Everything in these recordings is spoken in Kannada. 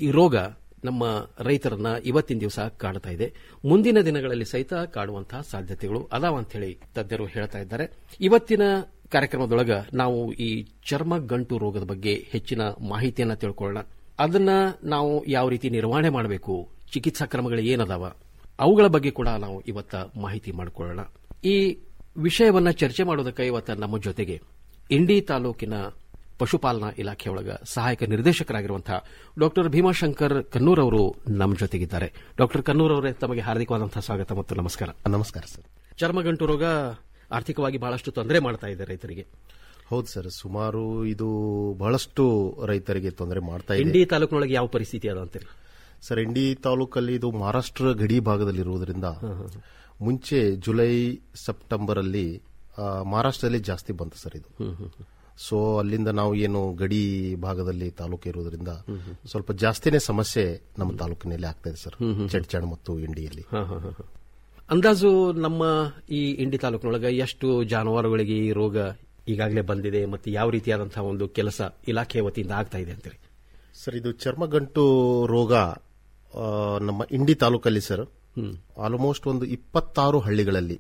ಈ ರೋಗ ನಮ್ಮ ರೈತರನ್ನ ಇವತ್ತಿನ ದಿವಸ ಕಾಡ್ತಾ ಇದೆ ಮುಂದಿನ ದಿನಗಳಲ್ಲಿ ಸಹಿತ ಕಾಡುವಂತಹ ಸಾಧ್ಯತೆಗಳು ಅದಾವ ಅಂತ ಹೇಳಿ ತಜ್ಞರು ಹೇಳ್ತಾ ಇದ್ದಾರೆ ಇವತ್ತಿನ ಕಾರ್ಯಕ್ರಮದೊಳಗ ನಾವು ಈ ಚರ್ಮ ಗಂಟು ರೋಗದ ಬಗ್ಗೆ ಹೆಚ್ಚಿನ ಮಾಹಿತಿಯನ್ನ ತಿಳ್ಕೊಳ್ಳೋಣ ಅದನ್ನ ನಾವು ಯಾವ ರೀತಿ ನಿರ್ವಹಣೆ ಮಾಡಬೇಕು ಚಿಕಿತ್ಸಾ ಕ್ರಮಗಳು ಏನದಾವ ಅವುಗಳ ಬಗ್ಗೆ ಕೂಡ ನಾವು ಇವತ್ತ ಮಾಹಿತಿ ಮಾಡಿಕೊಳ್ಳೋಣ ಈ ವಿಷಯವನ್ನ ಚರ್ಚೆ ಮಾಡೋದಕ್ಕೆ ಇವತ್ತ ನಮ್ಮ ಜೊತೆಗೆ ಇಂಡಿ ತಾಲೂಕಿನ ಪಶುಪಾಲನಾ ಇಲಾಖೆಯೊಳಗ ಸಹಾಯಕ ನಿರ್ದೇಶಕರಾಗಿರುವಂತಹ ಡಾಕ್ಟರ್ ಭೀಮಾಶಂಕರ್ ಕನ್ನೂರ್ ಅವರು ನಮ್ಮ ಜೊತೆಗಿದ್ದಾರೆ ಡಾಕ್ಟರ್ ಕನ್ನೂರ್ ಅವರೇ ತಮಗೆ ಹಾರ್ದಿಕವಾದಂತಹ ಸ್ವಾಗತ ಮತ್ತು ನಮಸ್ಕಾರ ನಮಸ್ಕಾರ ಸರ್ ಚರ್ಮಗಂಟು ರೋಗ ಆರ್ಥಿಕವಾಗಿ ಬಹಳಷ್ಟು ತೊಂದರೆ ಮಾಡ್ತಾ ಇದೆ ರೈತರಿಗೆ ಹೌದು ಸರ್ ಸುಮಾರು ಇದು ಬಹಳಷ್ಟು ರೈತರಿಗೆ ತೊಂದರೆ ಮಾಡ್ತಾ ಇದೆ ಇಂಡಿ ತಾಲೂಕಿನೊಳಗೆ ಯಾವ ಪರಿಸ್ಥಿತಿ ಅದ ಅಂತೀರಿ ಸರ್ ಇಂಡಿ ತಾಲೂಕಲ್ಲಿ ಇದು ಮಹಾರಾಷ್ಟ್ರ ಗಡಿ ಭಾಗದಲ್ಲಿರುವುದರಿಂದ ಮುಂಚೆ ಜುಲೈ ಸೆಪ್ಟೆಂಬರ್ ಅಲ್ಲಿ ಆ, ಮಹಾರಾಷ್ಟ್ರದಲ್ಲಿ ಜಾಸ್ತಿ ಬಂತು ಸರ್ ಇದು ಸೊ ಅಲ್ಲಿಂದ ನಾವು ಏನು ಗಡಿ ಭಾಗದಲ್ಲಿ ತಾಲೂಕು ಇರುವುದರಿಂದ ಸ್ವಲ್ಪ ಜಾಸ್ತಿನೇ ಸಮಸ್ಯೆ ನಮ್ಮ ತಾಲೂಕಿನಲ್ಲಿ ಆಗ್ತಾ ಇದೆ ಸರ್ ಚಡ್ಚಾಣ್ ಮತ್ತು ಇಂಡಿಯಲ್ಲಿ ಹ, ಹ, ಹ, ಹ. ಅಂದಾಜು ನಮ್ಮ ಈ ಇಂಡಿ ತಾಲೂಕಿನೊಳಗ ಎಷ್ಟು ಜಾನುವಾರುಗಳಿಗೆ ಈ ರೋಗ ಈಗಾಗಲೇ ಬಂದಿದೆ ಮತ್ತು ಯಾವ ರೀತಿಯಾದಂತಹ ಒಂದು ಕೆಲಸ ಇಲಾಖೆಯ ವತಿಯಿಂದ ಆಗ್ತಾ ಇದೆ ಅಂತೀರಿ ಸರ್ ಇದು ಚರ್ಮಗಂಟು ರೋಗ ಆ, ನಮ್ಮ ಇಂಡಿ ತಾಲೂಕಲ್ಲಿ ಸರ್ ಆಲ್ಮೋಸ್ಟ್ ಒಂದು ಇಪ್ಪತ್ತಾರು ಹಳ್ಳಿಗಳಲ್ಲಿ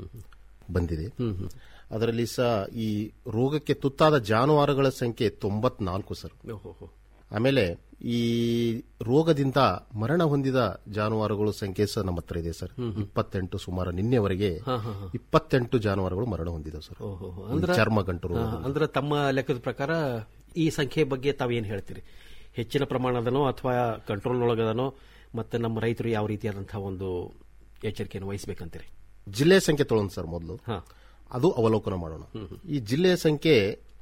ಬಂದಿದೆ ಅದರಲ್ಲಿ ಸಹ ಈ ರೋಗಕ್ಕೆ ತುತ್ತಾದ ಜಾನುವಾರುಗಳ ಸಂಖ್ಯೆ ತೊಂಬತ್ನಾಲ್ಕು ಸರ್ ಓಹೋ ಆಮೇಲೆ ಈ ರೋಗದಿಂದ ಮರಣ ಹೊಂದಿದ ಜಾನುವಾರುಗಳ ಸಂಖ್ಯೆ ಸಹ ನಮ್ಮ ಹತ್ರ ಇದೆ ಸರ್ ಇಪ್ಪತ್ತೆಂಟು ಸುಮಾರು ನಿನ್ನೆವರೆಗೆ ಇಪ್ಪತ್ತೆಂಟು ಜಾನುವಾರುಗಳು ಮರಣ ಹೊಂದಿದೆ ಸರ್ ಓಹೋ ಈ ಚರ್ಮಗಂಟು ರೋಗ ಅಂದ್ರೆ ತಮ್ಮ ಲೆಕ್ಕದ ಪ್ರಕಾರ ಈ ಸಂಖ್ಯೆ ಬಗ್ಗೆ ತಾವೇನು ಹೇಳ್ತೀರಿ ಹೆಚ್ಚಿನ ಪ್ರಮಾಣದನೋ ಅಥವಾ ಕಂಟ್ರೋಲ್ನೊಳಗದನೋ ಮತ್ತೆ ನಮ್ಮ ರೈತರು ಯಾವ ರೀತಿಯಾದಂತಹ ಒಂದು ಎಚ್ಚರಿಕೆಯನ್ನು ವಹಿಸಬೇಕಂತೀರಿ ಜಿಲ್ಲೆಯ ಸಂಖ್ಯೆ ತೊಗೊಂಡ್ ಸರ್ ಮೊದಲು ಹಾ ಅದು ಅವಲೋಕನ ಮಾಡೋಣ ಈ ಜಿಲ್ಲೆಯ ಸಂಖ್ಯೆ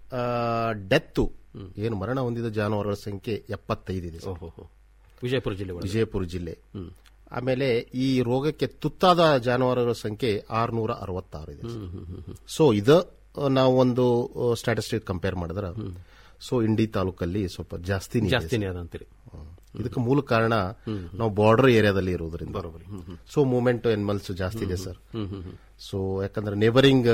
ಡೆತ್ತು ಏನು ಮರಣ ಹೊಂದಿದ ಜಾನುವಾರುಗಳ ಸಂಖ್ಯೆ ಎಪ್ಪತ್ತೈದಿದೆ ಸರ್ ಓಹೋ ವಿಜಯಪುರ ಜಿಲ್ಲೆ ಒಳಗೆ ವಿಜಯಪುರ ಜಿಲ್ಲೆ ಆಮೇಲೆ ಈ ರೋಗಕ್ಕೆ ತುತ್ತಾದ ಜಾನುವಾರುಗಳ ಸಂಖ್ಯೆ ಆರ್ನೂರ ಅರವತ್ತಾರು ಇದೆ ಸೊ ಇದ ಆ, ನಾವು ಒಂದು ಸ್ಟ್ಯಾಟಿಸ್ಟಿಕ್ ಕಂಪೇರ್ ಮಾಡಿದ್ರೆ ಸೊ ಇಂಡಿ ತಾಲೂಕಲ್ಲಿ ಸ್ವಲ್ಪ ಜಾಸ್ತಿ ಜಾಸ್ತಿನೇ ಅದ ಅಂತೀರಿ ಇದಕ್ಕೆ ಮೂಲ ಕಾರಣ ನಾವು ಬಾರ್ಡರ್ ಏರಿಯಾದಲ್ಲಿ ಇರೋದ್ರಿಂದ ಸೊ ಮೂವ್ಮೆಂಟ್ ಎನಿಮಲ್ಸ್ ಜಾಸ್ತಿ ಇದೆ ಸರ್ ಸೊ ಯಾಕಂದ್ರೆ ನೇಬರಿಂಗ್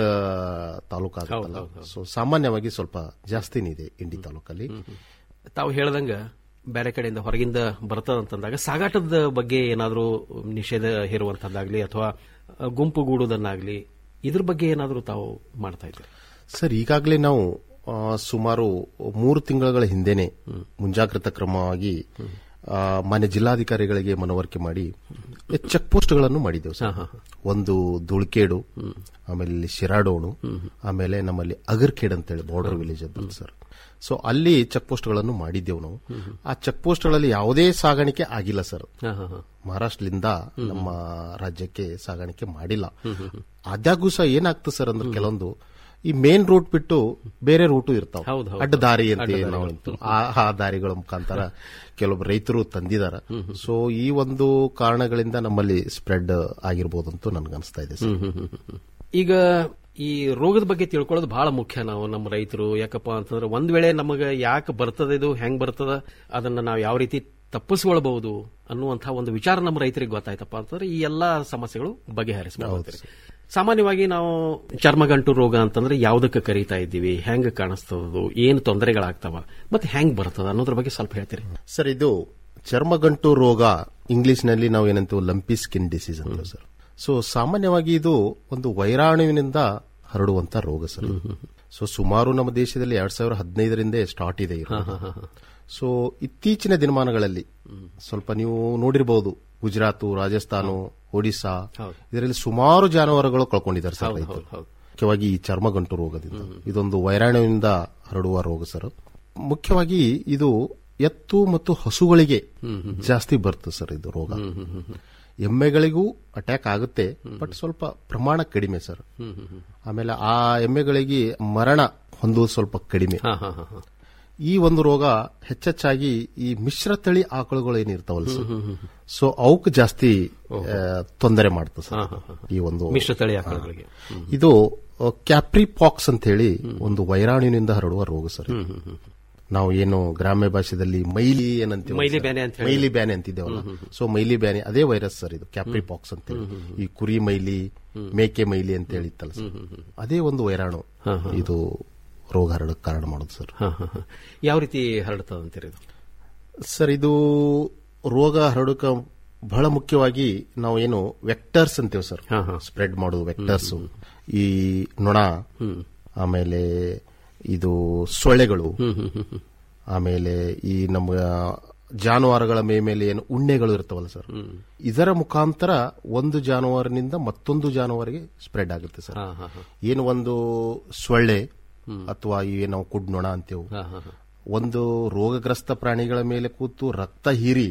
ತಾಲೂಕು ಆಗುತ್ತಲ್ಲ ಸೊ ಸಾಮಾನ್ಯವಾಗಿ ಸ್ವಲ್ಪ ಜಾಸ್ತಿನೇ ಇದೆ ಇಂಡಿ ತಾಲೂಕಲ್ಲಿ ತಾವು ಹೇಳ್ದಂಗ ಬೇರೆ ಕಡೆಯಿಂದ ಹೊರಗಿಂದ ಬರ್ತದಂತಂದಾಗ ಸಾಗಾಟದ ಬಗ್ಗೆ ಏನಾದರೂ ನಿಷೇಧ ಹೇರುವಂತದ್ದಾಗ್ಲಿ ಅಥವಾ ಗುಂಪುಗೂಡುವುದನ್ನಾಗ್ಲಿ ಇದ್ರ ಬಗ್ಗೆ ಏನಾದರೂ ತಾವು ಮಾಡ್ತಾ ಇದ್ದೀರಿ ಸರ್ ಈಗಾಗಲೇ ನಾವು ಆ, ಸುಮಾರು ಮೂರು ತಿಂಗಳ ಹಿಂದೆನೆ ಮುಂಜಾಗ್ರತಾ ಕ್ರಮವಾಗಿ ಆ, ಮಾನ್ಯ ಜಿಲ್ಲಾಧಿಕಾರಿಗಳಿಗೆ ಮನವರಿಕೆ ಮಾಡಿ ಚೆಕ್ ಪೋಸ್ಟ್ಗಳನ್ನು ಮಾಡಿದ್ದೆವು ಸರ್ ಒಂದು ದುಳ್ಕೇಡು ಆಮೇಲೆ ಇಲ್ಲಿ ಶಿರಾಡೋಣು ಆಮೇಲೆ ನಮ್ಮಲ್ಲಿ ಅಗರ್ಖೇಡ್ ಅಂತೇಳಿ ಬಾರ್ಡರ್ ವಿಲೇಜ್ ಅಂತ ಸರ್ ಸೊ ಅಲ್ಲಿ ಚೆಕ್ ಪೋಸ್ಟ್ಗಳನ್ನು ಮಾಡಿದ್ದೆವು ನಾವು ಆ ಚೆಕ್ ಪೋಸ್ಟ್ಗಳಲ್ಲಿ ಯಾವುದೇ ಸಾಗಾಣಿಕೆ ಆಗಿಲ್ಲ ಸರ್ ಹಾ ಹಾ ಹಾ ಮಹಾರಾಷ್ಟ್ರದಿಂದ ನಮ್ಮ ರಾಜ್ಯಕ್ಕೆ ಸಾಗಾಣಿಕೆ ಮಾಡಿಲ್ಲ ಆದಾಗ್ಯೂ ಸಹ ಏನಾಗ್ತದೆ ಸರ್ ಅಂದ್ರೆ ಕೆಲವೊಂದು ಈ ಮೇನ್ ರೂಟ್ ಬಿಟ್ಟು ಬೇರೆ ರೂಟು ಇರ್ತಾವ ಹೌದು, ಹೌದು. ಅಡ್ಡ ದಾರಿ ಅಂತ ಏನ್ ನಾವು ಅಂತೀವಿ. ಆ ಆ ದಾರಿಗಳ ಮುಖಾಂತರ ಕೆಲವೊಬ್ಬರು ರೈತರು ತಂದಿದಾರ ಸೊ ಈ ಒಂದು ಕಾರಣಗಳಿಂದ ನಮ್ಮಲ್ಲಿ ಸ್ಪ್ರೆಡ್ ಆಗಿರ್ಬೋದು ಅಂತ ನನ್ಗೆ ಅನಿಸ್ತಾ ಇದೆ ಸರ್ ಈಗ ಈ ರೋಗದ ಬಗ್ಗೆ ತಿಳ್ಕೊಳ್ಳೋದು ಬಹಳ ಮುಖ್ಯ ನಾವು ನಮ್ಮ ರೈತರು ಯಾಕಪ್ಪ ಅಂತಂದ್ರೆ ಒಂದ್ ವೇಳೆ ನಮಗೆ ಯಾಕೆ ಬರ್ತದ ಇದು ಹೆಂಗ್ ಬರ್ತದ ಅದನ್ನ ನಾವು ಯಾವ ರೀತಿ ತಪ್ಪಿಸ್ಕೊಳ್ಬಹುದು ಅನ್ನುವಂತಹ ಒಂದು ವಿಚಾರ ನಮ್ಮ ರೈತರಿಗೆ ಗೊತ್ತಾಯ್ತಪ್ಪ ಅಂತಂದ್ರೆ ಈ ಎಲ್ಲಾ ಸಮಸ್ಯೆಗಳು ಬಗೆಹರಿಸಬಹುದು ಸಾಮಾನ್ಯವಾಗಿ ನಾವು ಚರ್ಮಗಂಟು ರೋಗ ಅಂತಂದ್ರೆ ಯಾವುದಕ್ಕೆ ಕರೀತಾ ಇದ್ದೀವಿ ಹೆಂಗ್ ಕಾಣಿಸ್ತದದು ಏನು ತೊಂದರೆಗಳಾಗ್ತಾವ ಮತ್ತೆ ಹೆಂಗ್ ಬರ್ತದ ಅನ್ನೋದ್ರ ಬಗ್ಗೆ ಸ್ವಲ್ಪ ಹೇಳ್ತೀರಿ ಸರ್ ಇದು ಚರ್ಮಗಂಟು ರೋಗ ಇಂಗ್ಲಿಷ್ ನಲ್ಲಿ ನಾವು ಏನಂತೀವಿ ಲಂಪಿ ಸ್ಕಿನ್ ಡಿಸೀಸ್ ಅಂತ ಸರ್ ಸೊ ಸಾಮಾನ್ಯವಾಗಿ ಇದು ಒಂದು ವೈರಾಣುವಿನಿಂದ ಹರಡುವಂತ ರೋಗ ಸರ್ ಸೊ ಸುಮಾರು ನಮ್ಮ ದೇಶದಲ್ಲಿ ಎರಡ್ ಸಾವಿರದ ಹದಿನೈದರಿಂದ ಸ್ಟಾರ್ಟ್ ಇದೆ ಈ ರೋಗ. ಸೊ ಇತ್ತೀಚಿನ ದಿನಮಾನಗಳಲ್ಲಿ ಸ್ವಲ್ಪ ನೀವು ನೋಡಿರಬಹುದು ಗುಜರಾತ್ ರಾಜಸ್ಥಾನ ಒಡಿಶಾ ಇದರಲ್ಲಿ ಸುಮಾರು ಜಾನುವಾರುಗಳು ಕಳ್ಕೊಂಡಿದ್ದಾರೆ ಸರ್ ರೈತರು ಹೌದು. ಮುಖ್ಯವಾಗಿ ಈ ಚರ್ಮಗಂಟು ರೋಗದಿಂದ ಇದೊಂದು ವೈರಾಣುವಿನಿಂದ ಹರಡುವ ರೋಗ ಸರ್ ಮುಖ್ಯವಾಗಿ ಇದು ಎತ್ತು ಮತ್ತು ಹಸುಗಳಿಗೆ ಜಾಸ್ತಿ ಬರ್ತದೆ ಸರ್ ಇದು ರೋಗ ಎಮ್ಮೆಗಳಿಗೂ ಅಟ್ಯಾಕ್ ಆಗುತ್ತೆ ಬಟ್ ಸ್ವಲ್ಪ ಪ್ರಮಾಣ ಕಡಿಮೆ ಸರ್ ಆಮೇಲೆ ಆ ಎಮ್ಮೆಗಳಿಗೆ ಮರಣ ಹೊಂದುವುದು ಸ್ವಲ್ಪ ಕಡಿಮೆ ಹಾ ಹಾ ಹಾ ಹಾ ಈ ಒಂದು ರೋಗ ಹೆಚ್ಚೆಚ್ಚಾಗಿ ಈ ಮಿಶ್ರ ತಳಿ ಆಕಳುಗಳು ಏನಿರ್ತಾವಲ್ಲ ಸರ್ ಸೊ ಅವಕ್ಕೆ ಜಾಸ್ತಿ ಆ, ತೊಂದರೆ ಮಾಡ್ತದೆ ಸರ್ ಈ ಒಂದು ಮಿಶ್ರ ತಳಿ ಆಕಳುಗಳಿಗೆ ಇದು ಕ್ಯಾಪ್ರಿ ಪಾಕ್ಸ್ ಅಂತ ಹೇಳಿ ಒಂದು ವೈರಾಣುವಿನಿಂದ ಹರಡುವ ರೋಗ ಸರ್ ಇದು. ನಾವು ಏನು ಗ್ರಾಮ್ಯ ಭಾಷೆಯಲ್ಲಿ ಮೈಲಿ ಏನಂತೀವಿ ಮೈಲಿ ಬ್ಯಾನೆ ಅಂತ ಹೇಳಿ. ಮೈಲಿ ಬ್ಯಾನೆ ಅಂತಿದ್ದೇವಲ್ಲ ಸೊ ಮೈಲಿ ಬ್ಯಾನೆ ಅದೇ ವೈರಸ್ ಸರ್ ಇದು ಕ್ಯಾಪ್ರಿ ಪಾಕ್ಸ್ ಅಂತ ಹೇಳಿ ಈ ಕುರಿ ಮೈಲಿ ಮೇಕೆ ಮೈಲಿ ಅಂತ ಹೇಳಿತ್ತಲ್ಲ ಸರ್ ಅದೇ ಒಂದು ವೈರಾಣು ಇದು ರೋಗ ಹರಡಕ್ಕೆ ಕಾರಣ ಮಾಡೋದು ಸರ್ ಹಾ, ಹಾ, ಹಾ. ಯಾವ ರೀತಿ ಹರಡ್ತದ ಅಂತೀರಿ ಇದು ಸರ್ ಇದು ರೋಗ ಹರಡಕ ಬಹಳ ಮುಖ್ಯವಾಗಿ ನಾವು ಏನು ವೆಕ್ಟರ್ಸ್ ಅಂತೀವಿ ಸರ್ ಹಾ, ಹಾ. ಸ್ಪ್ರೆಡ್ ಮಾಡೋದು ವೆಕ್ಟರ್ಸ್ ಈ ನೊಣ ಆಮೇಲೆ ಇದು ಸೊಳ್ಳೆಗಳು ಆಮೇಲೆ ಈ ನಮ್ಮ ಜಾನುವಾರುಗಳ ಮೇ ಮೇಲೆ ಏನು ಉಣ್ಣೆಗಳು ಇರ್ತಾವಲ್ಲ ಸರ್ ಇದರ ಮುಖಾಂತರ ಒಂದು ಜಾನುವಾರಿನಿಂದ ಮತ್ತೊಂದು ಜಾನುವಾರಿಗೆ ಸ್ಪ್ರೆಡ್ ಆಗುತ್ತೆ ಸರ್ ಹಾ, ಹಾ, ಹಾ. ಏನು ಒಂದು ಸೊಳ್ಳೆ ಅಥವಾ ಈ ನಾವು ಕುಡ್ ನೊಣ ಅಂತೇವು ಹಾ, ಹಾ, ಹಾ. ಒಂದು ರೋಗಗ್ರಸ್ತ ಪ್ರಾಣಿಗಳ ಮೇಲೆ ಕೂತು ರಕ್ತ ಹೀರಿ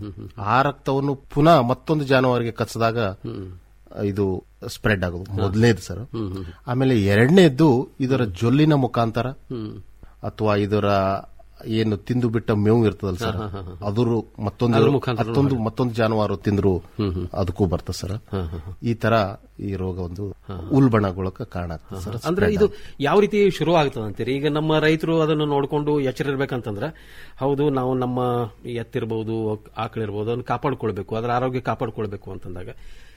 ಆ ರಕ್ತವನ್ನು ಪುನಃ ಮತ್ತೊಂದು ಜಾನುವಾರಿಗೆ ಕಚ್ಚಿದಾಗ ಇದು ಸ್ಪ್ರೆಡ್ ಆಗೋದು ಮೊದಲನೇದು ಸರ್ ಆಮೇಲೆ ಎರಡನೇದ್ದು ಇದರ ಜೊಲ್ಲಿನ ಮುಖಾಂತರ ಅಥವಾ ಇದರ ಏನು ತಿಂದು ಬಿಟ್ಟ ಮೇವು ಇರ್ತದಲ್ಲ ಸರ್ ಅದ್ರ ಮತ್ತೊಂದು ಮತ್ತೊಂದು ಮತ್ತೊಂದು ಜಾನುವಾರು ತಿಂದ್ರು ಅದಕ್ಕೂ ಬರ್ತದೆ ಸರ್ ಈ ತರ ಈ ರೋಗ ಒಂದು ಉಲ್ಬಣಗೊಳಕ ಕಾರಣ ಆಗ್ತದೆ ಸರ್ ಅಂದ್ರೆ ಇದು ಯಾವ ರೀತಿ ಶುರು ಆಗ್ತದೆ ಅಂತೀರಿ ಈಗ ನಮ್ಮ ರೈತರು ಅದನ್ನು ನೋಡಿಕೊಂಡು ಎಚ್ಚರ ಇರ್ಬೇಕಂತಂದ್ರೆ ಹೌದು ನಾವು ನಮ್ಮ ಎತ್ತಿರ್ಬೋದು ಆಕಳಿರ್ಬೋದು ಅದನ್ನು ಕಾಪಾಡ್ಕೊಳ್ಬೇಕು ಅದರ ಆರೋಗ್ಯ ಕಾಪಾಡ್ಕೊಳ್ಬೇಕು ಅಂತಂದಾಗ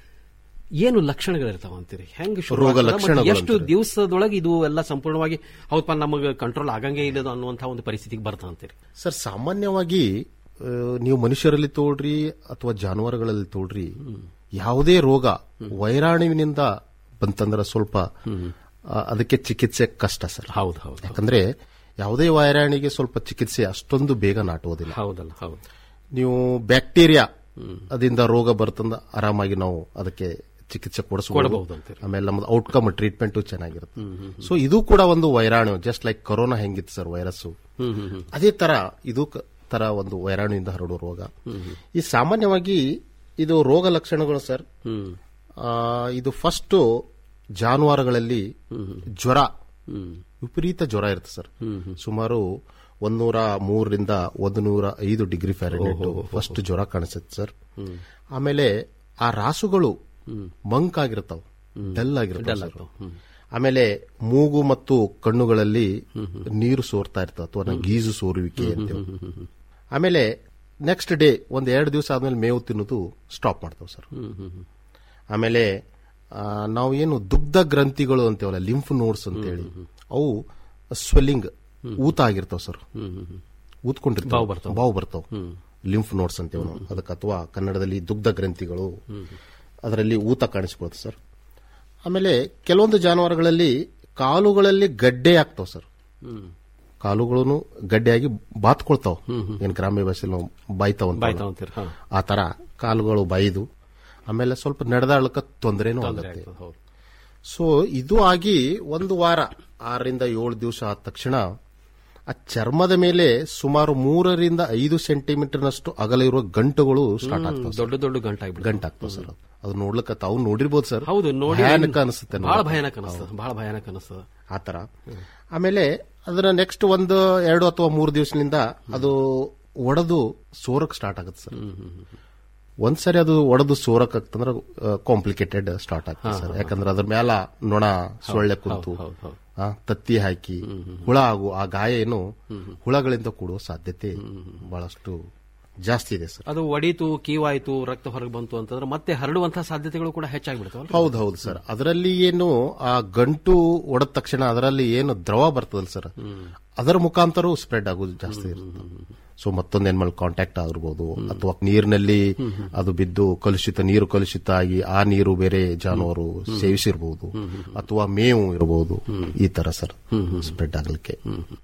ಏನು ಲಕ್ಷಣಗಳಿರ್ತಾವ ಅಂತೀರಿ ಹೆಂಗ್ ಶುರು ರೋಗ ಆಗ್ತದ? ಮತ್ತೆ ಲಕ್ಷಣಗಳು ಎಷ್ಟು ದಿವಸದೊಳಗೆ ಇದು ಎಲ್ಲ ಸಂಪೂರ್ಣವಾಗಿ ಹೌದಪ್ಪ ನಮಗೆ ಕಂಟ್ರೋಲ್ ಆಗಂಗೆ ಇಲ್ಲ ಅನ್ನುವಂತಹ ಒಂದು ಪರಿಸ್ಥಿತಿಗೆ ಬರ್ತಾ ಅಂತೀರಿ ಸರ್ ಸಾಮಾನ್ಯವಾಗಿ ಆ, ನೀವು ಮನುಷ್ಯರಲ್ಲಿ ತೋಳ್ರಿ ಅಥವಾ ಜಾನುವಾರುಗಳಲ್ಲಿ ತೋಳ್ರಿ ಯಾವುದೇ ರೋಗ ವೈರಾಣುವಿನಿಂದ ಬಂತಂದ್ರೆ ಸ್ವಲ್ಪ ಆ, ಅದಕ್ಕೆ ಚಿಕಿತ್ಸೆ ಕಷ್ಟ ಸರ್ ಹೌದು ಹೌದು ಯಾಕಂದ್ರೆ ಯಾವುದೇ ವೈರಾಣಿಗೆ ಸ್ವಲ್ಪ ಚಿಕಿತ್ಸೆ ಅಷ್ಟೊಂದು ಬೇಗ ನಾಟುವುದಿಲ್ಲ ಹೌದಲ್ಲ ಹೌದು ನೀವು ಬ್ಯಾಕ್ಟೀರಿಯಾ ಅದರಿಂದ ರೋಗ ಬರ್ತಂದ ಆರಾಮಾಗಿ ನಾವು ಅದಕ್ಕೆ ಚಿಕಿತ್ಸೆ ಕೊಡಿಸಬಹುದು ಕೊಡಬಹುದು ಅಂತೀರಿ. ಆಮೇಲೆ ನಮ್ದು ಔಟ್ಕಮ್ ಟ್ರೀಟ್ಮೆಂಟ್ ಚೆನ್ನಾಗಿರುತ್ತೆ ಸೊ ಇದು ಕೂಡ ಒಂದು ವೈರಾಣು ಜಸ್ಟ್ ಲೈಕ್ ಕೊರೋನಾ ಹೆಂಗಿತ್ತು ಸರ್ ವೈರಸ್ ಅದೇ ತರ ಇದು ಕ- ತರ ಒಂದು ವೈರಾಣುವಿಂದ ಹರಡುವ ರೋಗ ಈ ಸಾಮಾನ್ಯವಾಗಿ ಇದು ರೋಗ ಲಕ್ಷಣಗಳು ಸರ್ ಹ್ಮ್ ಆ, ಇದು ಫಸ್ಟ್ ಜಾನುವಾರುಗಳಲ್ಲಿ ಜ್ವರ ವಿಪರೀತ ಜ್ವರ ಇರುತ್ತೆ ಸರ್ ಸುಮಾರು ಒಂದೂರ ಮೂರರಿಂದ ಒಂದು ನೂರ ಐದು ಡಿಗ್ರಿ ಫ್ಯಾರೆನ್ಹೀಟ್ ಫಸ್ಟ್ ಜ್ವರ ಕಾಣಿಸುತ್ತೆ ಸರ್ ಆಮೇಲೆ ಆ ರಾಸುಗಳು ಮಂಕಾಗಿರ್ತಾವ ಡಲ್ ಆಗಿರ್ತಾವ ಸರ್. ಆಮೇಲೆ ಮೂಗು ಮತ್ತು ಕಣ್ಣುಗಳಲ್ಲಿ ನೀರು ಸೋರ್ತಾ ಇರ್ತವೆ ಅಥವಾ ಗೀಜು ಸೋರುವಿಕೆ ಅಂತ ಆಮೇಲೆ ನೆಕ್ಸ್ಟ್ ಡೇ ಒಂದ್ ಎರಡು ದಿವಸ ಆದ್ಮೇಲೆ ಮೇವು ತಿನ್ನೋದು ಸ್ಟಾಪ್ ಮಾಡ್ತಾವ ಸರ್ ಆಮೇಲೆ ಆ, ನಾವು ಏನು ದುಗ್ಧ ಗ್ರಂಥಿಗಳು ಅಂತೇವಲ್ಲ ಲಿಂಫ್ ನೋಡ್ಸ್ ಅಂತೇಳಿ ಅವು ಸ್ವೆಲ್ಲಿಂಗ್ ಊತ ಆಗಿರ್ತಾವ ಸರ್ ಊದ್ಕೊಂಡಿರ್ತಾವ ಬಾವು ಬರ್ತಾವ. ಬಾವು ಬರ್ತಾವ ಲಿಂಫ್ ನೋಡ್ಸ್ ಅಂತೇವೆ ನಾವು ಅದಕ್ಕೆ ಅಥವಾ ಕನ್ನಡದಲ್ಲಿ ದುಗ್ಧ ಗ್ರಂಥಿಗಳು ಅದರಲ್ಲಿ ಊತ ಕಾಣಿಸ್ಕೊಳುತ್ತೆ ಸರ್ ಆಮೇಲೆ ಕೆಲವೊಂದು ಜಾನುವಾರುಗಳಲ್ಲಿ ಕಾಲುಗಳಲ್ಲಿ ಗಡ್ಡೆ ಆಗ್ತಾವ ಸರ್ ಕಾಲುಗಳನ್ನು ಗಡ್ಡೆಯಾಗಿ ಬಾತ್ಕೊಳ್ತಾವ ಏನ್ ಗ್ರಾಮ್ಯ ಭಾಷೆಯಲ್ಲಿ ನಾವು ಬಾಯ್ತಾವ ಅಂತ ಬಾಯ್ತಾವ ಅಂತೀರಿ ಹಾ ಆ ತರ ಕಾಲುಗಳು ಬಾಯ್ದು ಆಮೇಲೆ ಸ್ವಲ್ಪ ನಡೆದಾಳಕ ತೊಂದರೆನೂ ಆಗುತ್ತೆ ಹೌದು ಸೊ ಇದು ಆಗಿ ಒಂದು ವಾರ ಆರರಿಂದ ಏಳು ದಿವಸ ಆದ ತಕ್ಷಣ ಆ ಚರ್ಮದ ಮೇಲೆ ಸುಮಾರು ಮೂರರಿಂದ ಐದು ಸೆಂಟಿಮೀಟರ್ನಷ್ಟು ಅಗಲ ಇರುವ ಗಂಟುಗಳು ಸ್ಟಾರ್ಟ್ ಆಗ್ತಾವೆ ದೊಡ್ಡ ದೊಡ್ಡ ಗಂಟಾಗ್ಬಿಡ ಗಂಟು ಆಗ್ತಾವೆ ಸರ್ ಅದು ನೋಡ್ಲಿಕ್ಕೆ ತಾವು ನೋಡಿರ್ಬೋದು ಸರ್ ಹೌದು ನೋಡಿ ಭಯಾನಕ ಅನಿಸುತ್ತೆ ಬಹಳ ಭಯಾನಕ ಅನಿಸ್ತದ ಬಹಳ ಭಯಾನಕ ಅನಿಸ್ತದ ಆ ತರ ಆಮೇಲೆ ಅದನ್ನ ನೆಕ್ಸ್ಟ್ ಒಂದು ಎರಡು ಅಥವಾ ಮೂರು ದಿವಸದಿಂದ ಅದು ಒಡೆದು ಸೋರಕ್ ಸ್ಟಾರ್ಟ್ ಆಗುತ್ತೆ ಸರ್ ಒಂದ್ಸರಿ ಅದು ಒಡೆದು ಸೋರಕ್ ಆಗ್ತಂದ್ರೆ ಕಾಂಪ್ಲಿಕೇಟೆಡ್ ಸ್ಟಾರ್ಟ್ ಆಗ್ತದೆ ಸರ್ ಯಾಕಂದ್ರೆ ಅದ್ರ ಮೇಲ ನೊಣ ಸೊಳ್ಳೆ ಕುಂತು ಹೌದು ಹೌದು ಆ, ತತ್ತಿ ಹಾಕಿ ಹುಳ ಆಗು ಆ ಗಾಯ ಏನು ಹುಳಗಳಿಂದ ಕೂಡುವ ಸಾಧ್ಯತೆ ಬಹಳಷ್ಟು ಜಾಸ್ತಿ ಇದೆ ಸರ್ ಅದು ಒಡೀತು ಕೀವಾಯ್ತು ರಕ್ತ ಹೊರಗೆ ಬಂತು ಅಂತಂದ್ರೆ ಮತ್ತೆ ಹರಡುವಂತಹ ಸಾಧ್ಯತೆಗಳು ಕೂಡ ಹೆಚ್ಚಾಗ್ಬಿಡ್ತಾವಲ್ಲ ಹೌದು ಹೌದು ಸರ್ ಅದರಲ್ಲಿ ಏನು ಆ ಗಂಟು ಒಡೆದ ತಕ್ಷಣ ಅದರಲ್ಲಿ ಏನು ದ್ರವ ಬರ್ತದಲ್ಲ ಸರ್ ಅದರ ಮುಖಾಂತರ ಸ್ಪ್ರೆಡ್ ಆಗೋದು ಜಾಸ್ತಿ ಇರುತ್ತೆ ಸೊ ಮತ್ತೊಂದು ಎನಿಮಲ್ ಕಾಂಟ್ಯಾಕ್ಟ್ ಆಗಿರ್ಬೋದು ಅಥವಾ ನೀರಿನಲ್ಲಿ ಅದು ಬಿದ್ದು ಕಲುಷಿತ ನೀರು ಕಲುಷಿತ ಆಗಿ ಆ ನೀರು ಬೇರೆ ಜಾನುವಾರು ಸೇವಿಸಿರ್ಬೋದು ಅಥವಾ ಮೇವು ಇರಬಹುದು ಈ ತರ ಸರ್ ಸ್ಪ್ರೆಡ್ ಆಗ್ಲಿಕ್ಕೆ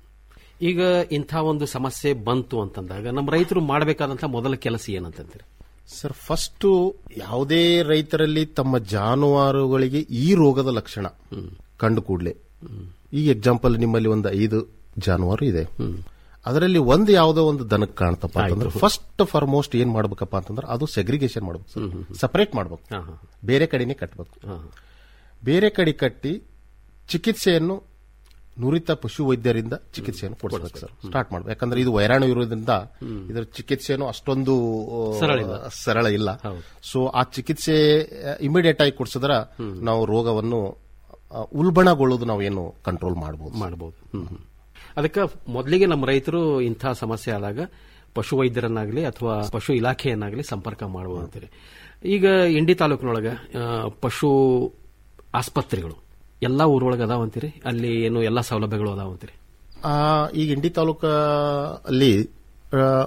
ಈಗ ಇಂಥ ಒಂದು ಸಮಸ್ಯೆ ಬಂತು ಅಂತಂದಾಗ ನಮ್ಮ ರೈತರು ಮಾಡಬೇಕಾದಂತಹ ಮೊದಲ ಕೆಲಸ ಏನಂತಂತೀರಿ ಸರ್ ಫಸ್ಟ್ ಯಾವುದೇ ರೈತರಲ್ಲಿ ತಮ್ಮ ಜಾನುವಾರುಗಳಿಗೆ ಈ ರೋಗದ ಲಕ್ಷಣ ಕಂಡು ಕೂಡಲೇ ಈ ಎಕ್ಸಾಂಪಲ್ ನಿಮ್ಮಲ್ಲಿ ಒಂದು ಐದು ಜಾನುವಾರು ಇದೆ ಅದರಲ್ಲಿ ಒಂದು ಯಾವುದೋ ಒಂದು ದನಕ್ಕೆ ಕಾಣ್ತಪ್ಪ ಅಂತಂದ್ರೆ ಫಸ್ಟ್ ಫಾರ್ ಮೋಸ್ಟ್ ಏನ್ ಮಾಡ್ಬೇಕಪ್ಪ ಅಂತಂದ್ರೆ ಅದು ಸೆಗ್ರಿಗೇಷನ್ ಮಾಡ್ಬೇಕು ಸರ್ ಸಪರೇಟ್ ಮಾಡ್ಬೇಕು ಹಾ ಹಾ ಬೇರೆ ಕಡೆನೆ ಕಟ್ಟಬೇಕು ಹಾ ಬೇರೆ ಕಡೆ ಕಟ್ಟಿ ಚಿಕಿತ್ಸೆಯನ್ನು ನುರಿತ ಪಶು ವೈದ್ಯರಿಂದ ಚಿಕಿತ್ಸೆಯನ್ನು ಕೊಡಿಸಬೇಕು ಸರ್ ಸ್ಟಾರ್ಟ್ ಮಾಡ್ಬೇಕು ಯಾಕಂದ್ರೆ ಇದು ವೈರಾಣು ಇರೋದ್ರಿಂದ ಇದರ ಚಿಕಿತ್ಸೆನೂ ಅಷ್ಟೊಂದು ಆ, ಸರಳ ಇಲ್ಲ. ಸರಳ ಇಲ್ಲ ಹೌದು. ಸೊ ಆ ಚಿಕಿತ್ಸೆ ಇಮಿಡಿಯೇಟ್ ಆಗಿ ಕೊಡಿಸಿದ್ರ ನಾವು ರೋಗವನ್ನು ಆ, ಉಲ್ಬಣಗೊಳ್ಳೋದು ನಾವೇನು ಕಂಟ್ರೋಲ್ ಮಾಡಬಹುದು ಮಾಡಬಹುದು ಅದಕ್ಕೆ ಮೊದಲಿಗೆ ನಮ್ಮ ರೈತರು ಇಂಥ ಸಮಸ್ಯೆ ಆದಾಗ ಪಶು ವೈದ್ಯರನ್ನಾಗಲಿ ಅಥವಾ ಪಶು ಇಲಾಖೆಯನ್ನಾಗಲಿ ಸಂಪರ್ಕ ಮಾಡಬಹುದು ಅಂತೀರಿ ಈಗ ಇಂಡಿ ತಾಲೂಕಿನೊಳಗ ಆ, ಪಶು ಆಸ್ಪತ್ರೆಗಳು ಎಲ್ಲಾ ಊರೊಳಗೆ ಅದಾವಂತೀರಿ ಅಲ್ಲಿ ಏನು ಎಲ್ಲಾ ಸೌಲಭ್ಯಗಳು ಅದಾವಂತೀರಿ ಆ, ಈಗ ಇಂಡಿ ತಾಲೂಕಲ್ಲಿ ಆ, ಒಟ್ಟು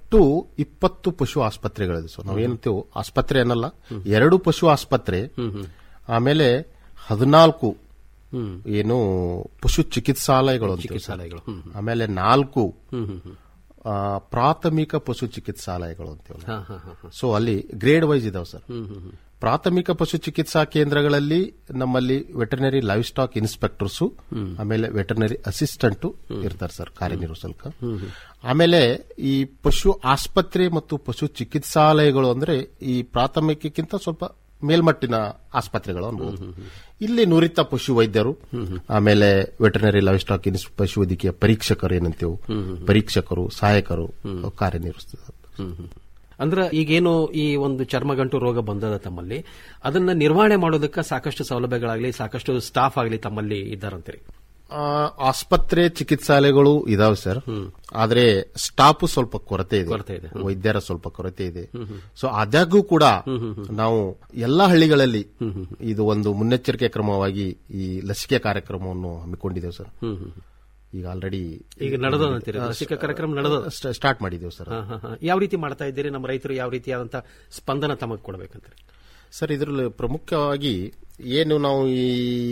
ಒಟ್ಟು ಇಪ್ಪತ್ತು ಪಶು ಆಸ್ಪತ್ರೆಗಳಿದೆ ಸರ್ ನಾವೇನಂತೀವಿ ಆಸ್ಪತ್ರೆ ಅನ್ನಲ್ಲ ಎರಡು ಪಶು ಆಸ್ಪತ್ರೆ ಆಮೇಲೆ ಹದಿನಾಲ್ಕು ಹ್ಮ್ ಏನು ಪಶು ಚಿಕಿತ್ಸಾಲಯಗಳು ಅಂತೀವಿ ಸರ್. ಚಿಕಿತ್ಸಾಲಯಗಳು ಹ್ಮ್ ಆಮೇಲೆ ನಾಲ್ಕು ಹ್ಮ್ ಹ್ಮ್ ಹ್ಮ್ ಆ, ಪ್ರಾಥಮಿಕ ಪಶು ಚಿಕಿತ್ಸಾಲಯಗಳು ಅಂತೀವಿ ನಾವು. ಹಾ ಹಾ ಹಾ ಹಾ ಸೊ ಅಲ್ಲಿ ಗ್ರೇಡ್ ವೈಸ್ ಇದಾವೆ ಸರ್ ಹ್ಮ್ ಹ್ಮ್ ಹ್ಮ್ ಪ್ರಾಥಮಿಕ ಪಶು ಚಿಕಿತ್ಸಾ ಕೇಂದ್ರಗಳಲ್ಲಿ ನಮ್ಮಲ್ಲಿ ವೆಟರ್ನರಿ ಲೈವ್ ಸ್ಟಾಕ್ ಇನ್ಸ್ಪೆಕ್ಟರ್ಸ್ ಆಮೇಲೆ ವೆಟರ್ನರಿ ಅಸಿಸ್ಟೆಂಟ್ ಇರ್ತಾರೆ ಸರ್ ಕಾರ್ಯನಿರ್ವಹಿಸಲ್ಕ ಆಮೇಲೆ ಈ ಪಶು ಆಸ್ಪತ್ರೆ ಮತ್ತು ಪಶು ಚಿಕಿತ್ಸಾಲಯಗಳು ಅಂದ್ರೆ ಈ ಪ್ರಾಥಮಿಕಕ್ಕಿಂತ ಸ್ವಲ್ಪ ಮೇಲ್ಮಟ್ಟಿನ ಆಸ್ಪತ್ರೆಗಳು ಅನ್ಬೋದು ಇಲ್ಲಿ ನುರಿತ ಪಶು ವೈದ್ಯರು ಆಮೇಲೆ ವೆಟರ್ನರಿ ಲೈವ್ ಸ್ಟಾಕ್ ಇನ್ಸ್ ಪಶು ವೈದ್ಯಕೀಯ ಪರೀಕ್ಷಕರು ಏನಂತೀವಿ ಪರೀಕ್ಷಕರು ಸಹಾಯಕರು ಕಾರ್ಯನಿರ್ವಹಿಸ್ತಾರೆ ಹ್ಮ್ ಹ್ಮ್. ಅಂದ್ರ ಈಗೇನು ಈ ಒಂದು ಚರ್ಮಗಂಟು ರೋಗ ಬಂದದ ತಮ್ಮಲ್ಲಿ ಅದನ್ನ ನಿರ್ವಹಣೆ ಮಾಡೋದಕ್ಕೆ ಸಾಕಷ್ಟು ಸೌಲಭ್ಯಗಳಾಗ್ಲಿ ಸಾಕಷ್ಟು ಸ್ಟಾಫ್ ಆಗಲಿ ತಮ್ಮಲ್ಲಿ ಇದ್ದಾರಂತೀರಿ ಆ, ಆಸ್ಪತ್ರೆ ಚಿಕಿತ್ಸಾಲಯಗಳು ಇದಾವೆ ಸರ್ ಆದ್ರೆ ಸ್ಟಾಫ್ ಸ್ವಲ್ಪ ಕೊರತೆ ಇದೆ ಕೊರತೆ ಇದೆ. ವೈದ್ಯರ ಸ್ವಲ್ಪ ಕೊರತೆ ಇದೆ ಸೊ ಆದಾಗ್ಯೂ ಕೂಡ ನಾವು ಎಲ್ಲಾ ಹಳ್ಳಿಗಳಲ್ಲಿ ಇದು ಒಂದು ಮುನ್ನೆಚ್ಚರಿಕೆ ಕ್ರಮವಾಗಿ ಈ ಲಸಿಕೆ ಕಾರ್ಯಕ್ರಮವನ್ನು ಹಮ್ಮಿಕೊಂಡಿದ್ದೇವೆ ಸರ್ ಹ್ಮ್ ಹ್ಮ್ ಈಗ ಆಲ್ರೆಡಿ ಈಗ ನಡೆದಂತೀರಿ ಲಸಿಕಾ ಕಾರ್ಯಕ್ರಮ ನಡೆದ ಸ್ಟಾರ್ಟ್ ಮಾಡಿದ್ದೇವೆ ಸರ್ ಯಾವ ರೀತಿ ಮಾಡ್ತಾ ಇದ್ದೀರಿ ನಮ್ಮ ರೈತರು ಯಾವ ರೀತಿಯಾದಂತ ಸ್ಪಂದನ ತಮಗೆ ಕೊಡಬೇಕಂತೀರಿ ಸರ್ ಇದರಲ್ಲಿ ಪ್ರಮುಖವಾಗಿ ಏನು ನಾವು ಈ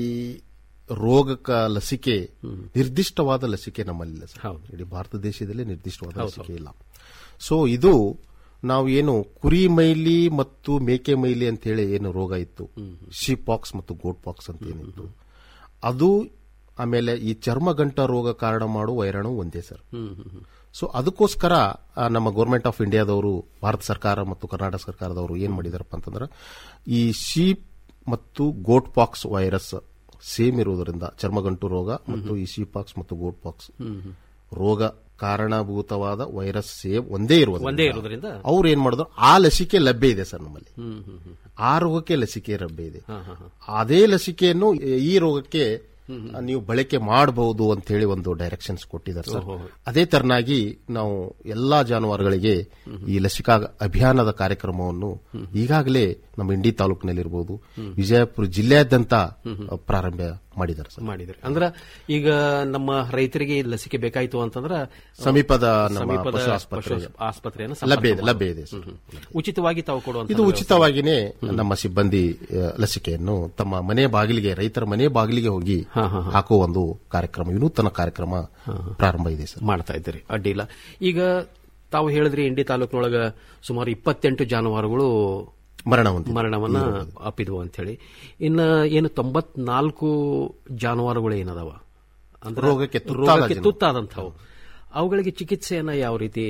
ರೋಗಕ ಲಸಿಕೆ ನಿರ್ದಿಷ್ಟವಾದ ಲಸಿಕೆ ನಮ್ಮಲ್ಲಿಲ್ಲ ಸರ್ ಹೌದು. ಇಡೀ ಭಾರತ ದೇಶದಲ್ಲಿ ನಿರ್ದಿಷ್ಟವಾದ ಲಸಿಕೆ ಇಲ್ಲ ಸೊ ಇದು ನಾವು ಏನು ಕುರಿ ಮೈಲಿ ಮತ್ತು ಮೇಕೆ ಮೈಲಿ ಅಂತ ಹೇಳಿ ಏನು ರೋಗ ಇತ್ತು ಶೀಪ್ ಪಾಕ್ಸ್ ಮತ್ತು ಗೋಟ್ ಪಾಕ್ಸ್ ಅಂತ ಏನಿತ್ತು ಅದು ಆಮೇಲೆ ಈ ಚರ್ಮಗಂಟ ರೋಗ ಕಾರಣ ಮಾಡುವ ವೈರಾಣು ಒಂದೇ ಸರ್ ಹ್ಮ್ ಹ್ಮ್ ಹ್ಮ್ ಸೊ ಅದಕ್ಕೋಸ್ಕರ ಆ, ನಮ್ಮ ಗೌರ್ಮೆಂಟ್ ಆಫ್ ಇಂಡಿಯಾದವರು ಭಾರತ ಸರ್ಕಾರ ಮತ್ತು ಕರ್ನಾಟಕ ಸರ್ಕಾರದವರು ಏನ್ ಮಾಡಿದಾರಪ್ಪ ಅಂತಂದ್ರೆ ಈ ಶೀಪ್ ಮತ್ತು ಗೋಟ್ ಪಾಕ್ಸ್ ವೈರಸ್ ಸೇಮ್ ಇರುವುದರಿಂದ ಚರ್ಮಗಂಟು ರೋಗ ಮತ್ತು ಈ ಶೀಪ್ ಪಾಕ್ಸ್ ಮತ್ತು ಗೋಟ್ ಪಾಕ್ಸ್ ರೋಗ ಕಾರಣಭೂತವಾದ ವೈರಸ್ ಸೇಮ್ ಒಂದೇ ಇರುವುದು ಒಂದೇ ಇರೋದ್ರಿಂದ ಅವ್ರು ಏನ್ ಮಾಡಿದ್ರು ಆ ಲಸಿಕೆ ಲಭ್ಯ ಇದೆ ಸರ್ ನಮ್ಮಲ್ಲಿ ಹ್ಮ್ ಹ್ಮ್ ಹ್ಮ್ ಆ ರೋಗಕ್ಕೆ ಲಸಿಕೆ ಲಭ್ಯ ಇದೆ ಹಾ ಹಾ ಹಾ ಅದೇ ಲಸಿಕೆಯನ್ನು ಈ ರೋಗಕ್ಕೆ ನೀವು ಬಳಕೆ ಮಾಡಬಹುದು ಅಂತ ಹೇಳಿ ಒಂದು ಡೈರೆಕ್ಷನ್ಸ್ ಕೊಟ್ಟಿದ್ದಾರೆ ಸರ್ ಓಹೋ. ಅದೇ ತರನಾಗಿ ನಾವು ಎಲ್ಲಾ ಜಾನುವಾರುಗಳಿಗೆ ಈ ಲಸಿಕಾ ಅಭಿಯಾನದ ಕಾರ್ಯಕ್ರಮವನ್ನು ಈಗಾಗಲೇ ನಮ್ಮ ಇಂಡಿ ತಾಲೂಕಿನಲ್ಲಿರ್ಬೋದು ವಿಜಯಪುರ ಜಿಲ್ಲೆಯಾದ್ಯಂತ ಪ್ರಾರಂಭ ಮಾಡಿದ್ದಾರೆ ಸರ್ ಮಾಡಿದ್ರಿ ಅಂದ್ರ ಈಗ ನಮ್ಮ ರೈತರಿಗೆ ಈ ಲಸಿಕೆ ಬೇಕಾಯ್ತು ಅಂತಂದ್ರ ಸಮೀಪದ ನಮ್ಮ ಸಮೀಪದ ಪಶು ಆಸ್ಪತ್ರೆ ಪಶು ಆಸ್ಪತ್ರೆಯನ್ನು ಲಭ್ಯ ಇದೆ ಸಂಪರ್ಕ ಲಭ್ಯ ಇದೆ ಸರ್ ಮಾಡ್ಬೋದು. ಉಚಿತವಾಗಿ ತಾವು ಕೊಡುವಂತ ಇದು ಉಚಿತವಾಗಿನೇ ನಮ್ಮ ಸಿಬ್ಬಂದಿ ಆ, ಲಸಿಕೆಯನ್ನು ತಮ್ಮ ಮನೆ ಬಾಗಿಲಿಗೆ ರೈತರ ಮನೆ ಬಾಗಿಲಿಗೆ ಹೋಗಿ ಹಾ, ಹಾ, ಹಾಕುವ ಒಂದು ಕಾರ್ಯಕ್ರಮ ವಿನೂತನ ಕಾರ್ಯಕ್ರಮ ಪ್ರಾರಂಭ ಇದೆ ಸರ್ ಮಾಡ್ತಾ ಇದ್ದೀರಿ ಅಡ್ಡಿಲ್ಲ ಈಗ ತಾವು ಹೇಳಿದ್ರಿ ಇಂಡಿ ತಾಲೂಕಿನೊಳಗ ಸುಮಾರು ಇಪ್ಪತ್ತೆಂಟು ಜಾನುವಾರುಗಳು ಮರಣ ಹೊಂದಿದೆ ಮರಣವನ್ನ ಅಪ್ಪಿದ್ವು ಅಂತ ಹೇಳಿ ಇನ್ನ ಏನು ತೊಂಬತ್ನಾಲ್ಕು ಜಾನುವಾರುಗಳು ಏನದಾವ ಅಂದ್ರೆ ರೋಗಕ್ಕೆ ತುತ್ತಾದ ರೋಗಕ್ಕೆ ತುತ್ತಾದಂಥವು ಅವುಗಳಿಗೆ ಚಿಕಿತ್ಸೆಯನ್ನ ಯಾವ ರೀತಿ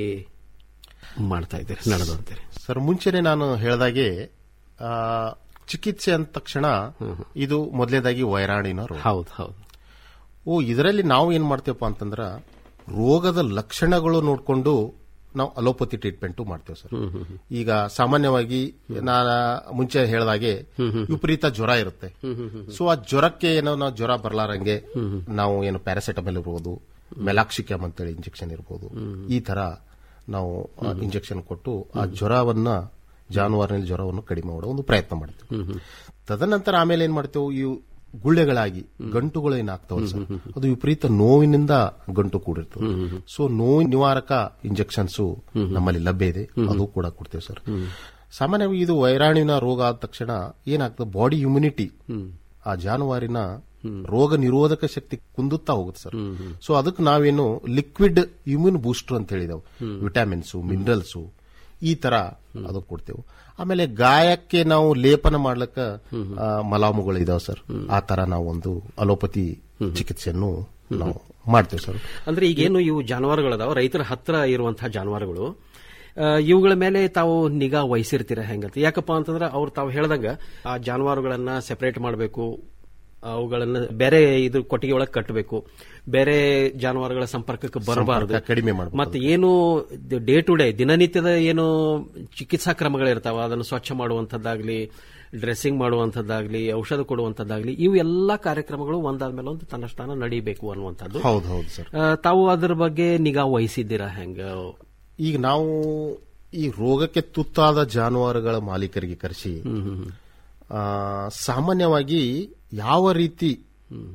ಮಾಡ್ತಾ ಇದ್ದೀರಿ ನಡೆದಂತೀರಿ ಸರ್ ಮುಂಚೆನೆ ನಾನು ಹೇಳಿದಾಗೆ ಆ, ಚಿಕಿತ್ಸೆ ಅಂದ ತಕ್ಷಣ ಇದು ಮೊದಲೇದಾಗಿ ವೈರಾಣಿನ ರೋಗ ಹೌದು ಹೌದು ಓ ಇದರಲ್ಲಿ ನಾವು ಏನ್ ಮಾಡ್ತೇವಪ್ಪ ಅಂತಂದ್ರ ರೋಗದ ಲಕ್ಷಣಗಳು ನೋಡ್ಕೊಂಡು ನಾವು ಅಲೋಪತಿ ಟ್ರೀಟ್ಮೆಂಟ್ ಮಾಡ್ತೇವೆ ಸರ್ ಈಗ ಸಾಮಾನ್ಯವಾಗಿ ನಾನು ಮುಂಚೆ ಹೇಳಿದಾಗೆ ವಿಪರೀತ ಜ್ವರ ಇರುತ್ತೆ ಸೊ ಆ ಜ್ವರಕ್ಕೆ ಏನೋ ನಾವು ಜ್ವರ ಬರ್ಲಾರಂಗೆ ನಾವು ಏನು ಪ್ಯಾರಾಸಿಟಮಲ್ ಇರ್ಬೋದು ಮೆಲಾಕ್ಸಿಕಮ್ ಅಂತೇಳಿ ಇಂಜೆಕ್ಷನ್ ಇರ್ಬೋದು ಈ ತರ ನಾವು ಇಂಜೆಕ್ಷನ್ ಕೊಟ್ಟು ಆ ಜ್ವರವನ್ನ ಜಾನುವಾರಿನಲ್ಲಿ ಜ್ವರವನ್ನು ಕಡಿಮೆ ಮಾಡೋ ಒಂದು ಪ್ರಯತ್ನ ಮಾಡ್ತೇವೆ ತದನಂತರ ಆಮೇಲೆ ಏನ್ ಮಾಡ್ತೇವೆ ಇವು ಗುಳ್ಳೆಗಳಾಗಿ ಗಂಟುಗಳು ಏನಾಗ್ತಾವಲ್ಲ ಸರ್ ಅದು ವಿಪರೀತ ನೋವಿನಿಂದ ಗಂಟು ಕೂಡಿರ್ತದೆ ಸೊ ನೋವು ನಿವಾರಕ ಇಂಜೆಕ್ಷನ್ಸ್ ನಮ್ಮಲ್ಲಿ ಲಭ್ಯ ಇದೆ ಅದು ಕೂಡ ಕೊಡ್ತೇವೆ ಸರ್ ಸಾಮಾನ್ಯವಾಗಿ ಇದು ವೈರಾಣುವಿನ ರೋಗ ಆದ ತಕ್ಷಣ ಏನಾಗ್ತದೆ ಬಾಡಿ ಇಮ್ಯುನಿಟಿ ಆ ಜಾನುವಾರಿನ ರೋಗ ನಿರೋಧಕ ಶಕ್ತಿ ಕುಂದುತ್ತಾ ಹೋಗುತ್ತೆ ಸರ್ ಸೊ ಅದಕ್ಕೆ ನಾವೇನು ಲಿಕ್ವಿಡ್ ಇಮ್ಯೂನ್ ಬೂಸ್ಟರ್ ಅಂತ ಹೇಳಿದೆವು ವಿಟಮಿನ್ಸ್ ಮಿನರಲ್ಸ್ ಈ ತರ ಅದು ಕೊಡ್ತೇವೆ ಆಮೇಲೆ ಗಾಯಕ್ಕೆ ನಾವು ಲೇಪನ ಮಾಡ್ಲಿಕ್ಕ ಆ, ಮಲಾಮುಗಳು ಇದಾವೆ ಸರ್ ಆ ತರ ನಾವು ಒಂದು ಅಲೋಪತಿ ಚಿಕಿತ್ಸೆಯನ್ನು ನಾವು ಮಾಡ್ತೇವೆ ಸರ್ ಅಂದ್ರೆ ಈಗೇನು ಇವು ಜಾನುವಾರುಗಳದಾವ ರೈತರ ಹತ್ರ ಇರುವಂತಹ ಜಾನುವಾರುಗಳು ಆ, ಇವುಗಳ ಮೇಲೆ ತಾವು ನಿಗಾ ವಹಿಸಿರ್ತೀರ ಹೆಂಗಂತ ಯಾಕಪ್ಪ ಅಂತಂದ್ರೆ ಅವ್ರು ತಾವು ಹೇಳ್ದಂಗ ಆ ಜಾನುವಾರುಗಳನ್ನ ಸೆಪರೇಟ್ ಮಾಡಬೇಕು ಅವುಗಳನ್ನ ಬೇರೆ ಇದು ಕೊಟ್ಟಿಗೆ ಒಳಗೆ ಕಟ್ಟಬೇಕು ಬೇರೆ ಜಾನುವಾರುಗಳ ಸಂಪರ್ಕಕ್ಕೆ ಬರಬಾರದು ಸಂಪರ್ಕ ಕಡಿಮೆ ಮಾಡಬೇಕು ಮತ್ತೆ ಏನು ಡೇ ಟು ಡೇ ದಿನನಿತ್ಯದ ಏನು ಚಿಕಿತ್ಸಾ ಕ್ರಮಗಳಿರ್ತಾವ ಅದನ್ನು ಸ್ವಚ್ಛ ಮಾಡುವಂತದ್ದಾಗ್ಲಿ ಡ್ರೆಸ್ಸಿಂಗ್ ಮಾಡುವಂತದ್ದಾಗ್ಲಿ ಔಷಧ ಕೊಡುವಂತದ್ದಾಗ್ಲಿ ಇವು ಎಲ್ಲಾ ಕಾರ್ಯಕ್ರಮಗಳು ಒಂದಾದ್ಮೇಲೆ ಒಂದು ತನ್ನಷ್ಟಾನ ನಡೀಬೇಕು ಅನ್ನುವಂಥದ್ದು ಹೌದು ಹೌದು ಸರ್ ಆ, ತಾವು ಅದರ ಬಗ್ಗೆ ನಿಗಾ ವಹಿಸಿದ್ದೀರಾ ಹೆಂಗ ಈಗ ನಾವು ಈ ರೋಗಕ್ಕೆ ತುತ್ತಾದ ಜಾನುವಾರುಗಳ ಮಾಲೀಕರಿಗೆ ಕರೆಸಿ ಆ, ಸಾಮಾನ್ಯವಾಗಿ ಯಾವ ರೀತಿ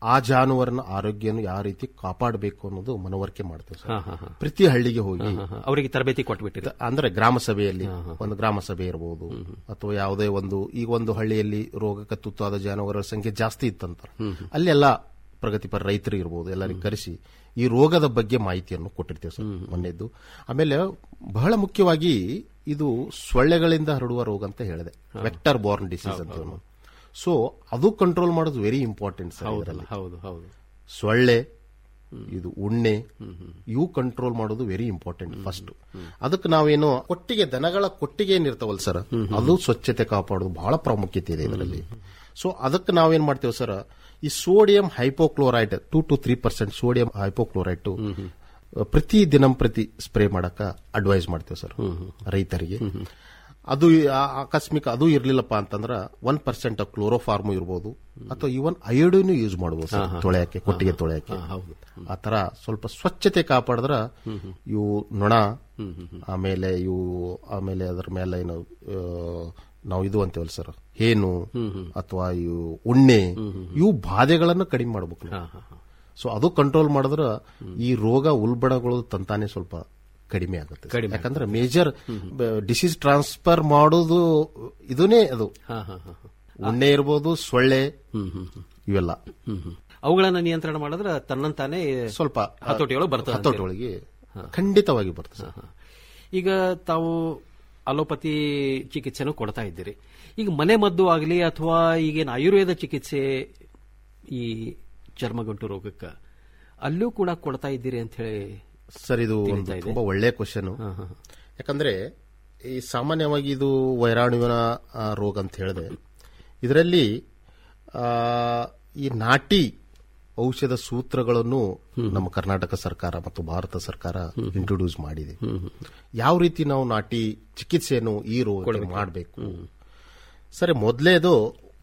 ಆ ಜಾನುವಾರಿನ ಆರೋಗ್ಯನ ಯಾವ ರೀತಿ ಕಾಪಾಡಬೇಕು ಅನ್ನೋದು ಮನವರಿಕೆ ಮಾಡ್ತೇವೆ ಸರ್ ಹಾ, ಹಾ, ಹಾ. ಪ್ರತಿ ಹಳ್ಳಿಗೆ ಹೋಗಿ ಹಾ, ಹಾ. ಅವರಿಗೆ ತರಬೇತಿ ಕೊಟ್ಬಿಟ್ಟಿರಿ ಅಂದ್ರೆ ಗ್ರಾಮ ಸಭೆಯಲ್ಲಿ ಒಂದು ಗ್ರಾಮ ಸಭೆ ಇರಬಹುದು ಅಥವಾ ಯಾವುದೇ ಒಂದು ಈಗ ಒಂದು ಹಳ್ಳಿಯಲ್ಲಿ ರೋಗಕ್ಕೆ ತುತ್ತಾದ ಜಾನುವಾರುಗಳ ಸಂಖ್ಯೆ ಜಾಸ್ತಿ ಇತ್ತಂತ ಅಲ್ಲೆಲ್ಲ ಪ್ರಗತಿಪರ ರೈತರು ಇರಬಹುದು ಎಲ್ಲರಿಗೆ ಕರೆಸಿ ಈ ರೋಗದ ಬಗ್ಗೆ ಮಾಹಿತಿಯನ್ನು ಕೊಟ್ಟಿರ್ತೇವೆ ಸರ್ ಮೊನ್ನೆದ್ದು ಆಮೇಲೆ ಬಹಳ ಮುಖ್ಯವಾಗಿ ಇದು ಸೊಳ್ಳೆಗಳಿಂದ ಹರಡುವ ರೋಗ ಅಂತ ಹೇಳಿದೆ ವೆಕ್ಟರ್ ಬಾರ್ನ್ ಡಿಸೀಸ್ ಅಂತ ಸೊ ಅದು ಕಂಟ್ರೋಲ್ ಮಾಡೋದು ವೆರಿ ಇಂಪಾರ್ಟೆಂಟ್ ಸರ್ ಇದರಲ್ಲಿ ಹೌದು ಹೌದು ಸೊಳ್ಳೆ ಇದು ಉಣ್ಣೆ ಇವು ಕಂಟ್ರೋಲ್ ಮಾಡೋದು ವೆರಿ ಇಂಪಾರ್ಟೆಂಟ್ ಫಸ್ಟ್ ಅದಕ್ಕೆ ನಾವೇನು ಕೊಟ್ಟಿಗೆ ದನಗಳ ಕೊಟ್ಟಿಗೆ ಏನಿರ್ತಾವಲ್ಲ ಸರ್ ಅದು ಸ್ವಚ್ಛತೆ ಕಾಪಾಡೋದು ಬಹಳ ಪ್ರಾಮುಖ್ಯತೆ ಇದೆ ಇದರಲ್ಲಿ ಸೊ ಅದಕ್ಕೆ ನಾವೇನ್ ಮಾಡ್ತೇವೆ ಸರ್ ಈ sodium hypochlorite two to three percent sodium hypochlorite ಪ್ರತಿ ದಿನಂಪ್ರತಿ ಸ್ಪ್ರೇ ಮಾಡಕ ಅಡ್ವೈಸ್ ಮಾಡ್ತೇವೆ ಸರ್ ರೈತರಿಗೆ ಅದು ಆ- ಆಕಸ್ಮಿಕ ಅದು ಇರ್ಲಿಲ್ಲಪ್ಪ ಅಂತಂದ್ರ ಒನ್ ಪರ್ಸೆಂಟ್ ಕ್ಲೋರೋಫಾರ್ಮ್ ಇರ್ಬೋದು ಅಥವಾ ಇವನ್ ಅಯೋಡಿನ್ ಯೂಸ್ ಮಾಡಬಹುದು ಸರ್ ತೊಳೆಯಕ್ಕೆ ಕೊಟ್ಟಿಗೆ ತೊಳೆಯಕ್ಕೆ ಹೌದು ಆ ತರ ಸ್ವಲ್ಪ ಸ್ವಚ್ಛತೆ ಕಾಪಾಡಿದ್ರ ಇವು ನೊಣ ಆಮೇಲೆ ಇವು ಆಮೇಲೆ ಅದ್ರ ಮೇಲೆ ಏನು ಆ, ನಾವು ಇದು ಅಂತೇವಲ್ಲ ಸರ್ ಹೇನು ಅಥವಾ ಇವು ಉಣ್ಣೆ ಇವು ಬಾಧೆಗಳನ್ನು ಕಡಿಮೆ ಮಾಡ್ಬೇಕು ನಾವು. ಹಾ, ಹಾ, ಹಾ. ಸೊ ಅದು ಕಂಟ್ರೋಲ್ ಮಾಡಿದ್ರ ಈ ರೋಗ ಉಲ್ಬಣಗೊಳ್ಳೋದು ತಂತಾನೆ ಸ್ವಲ್ಪ ಕಡಿಮೆ ಆಗುತ್ತೆ ಕಡಿಮೆ ಯಾಕಂದ್ರೆ ಮೇಜರ್ ಡಿಸೀಸ್ ಟ್ರಾನ್ಸ್ಫರ್ ಮಾಡೋದು ಇದನ್ನೇ ಅದು ಹಾ, ಹಾ, ಹಾ, ಹಾ. ಉಣ್ಣೆ ಇರ್ಬೋದು ಸೊಳ್ಳೆ ಹ್ಮ್, ಹ್ಮ್, ಹ್ಮ್. ಇವೆಲ್ಲ ಹ್ಮ್, ಹ್ಮ್. ಅವುಗಳನ್ನ ನಿಯಂತ್ರಣ ಮಾಡಿದ್ರೆ ತನ್ನಂತಾನೆ ಸ್ವಲ್ಪ ಹತೋಟಿಯೊಳಗೆ ಬರ್ತದೆ ಅಂತೀರಿ. ಹತೋಟಿಯೊಳಗೆ ಖಂಡಿತವಾಗಿ ಬರ್ತದೆ ಸರ್. ಹಾ. ಈಗ ತಾವು ಅಲೋಪತಿ ಚಿಕಿತ್ಸೆನೂ ಕೊಡ್ತಾ ಇದ್ದೀರಿ ಈಗ ಮನೆ ಮದ್ದು ಆಗಲಿ ಅಥವಾ ಈಗೇನು ಆಯುರ್ವೇದ ಚಿಕಿತ್ಸೆ ಈ ಚರ್ಮಗಂಟು ರೋಗಕ್ಕೆ ಅಲ್ಲೂ ಕೂಡ ಕೊಡ್ತಾ ಇದ್ದೀರಿ ಅಂತ ಹೇಳಿ ಸರ್ ಇದು ಒಂದು ತುಂಬಾ ಒಳ್ಳೆ ಕ್ವಶನ್ ಯಾಕಂದ್ರೆ ಈ ಸಾಮಾನ್ಯವಾಗಿ ಇದು ವೈರಾಣುವಿನ ಆ, ರೋಗ ಅಂತ ಹೇಳಿದೆ ಇದರಲ್ಲಿ ಆ, ಈ ನಾಟಿ ಔಷಧ ಸೂತ್ರಗಳನ್ನು ನಮ್ಮ ಕರ್ನಾಟಕ ಸರ್ಕಾರ ಮತ್ತು ಭಾರತ ಸರ್ಕಾರ ಇಂಟ್ರೊಡ್ಯೂಸ್ ಮಾಡಿದೆ ಯಾವ ರೀತಿ ನಾವು ನಾಟಿ ಚಿಕಿತ್ಸೆಯನ್ನು ಈ ರೋಗಕ್ಕೆ ಮಾಡಬೇಕು ಸರಿ ಮೊದಲೇದು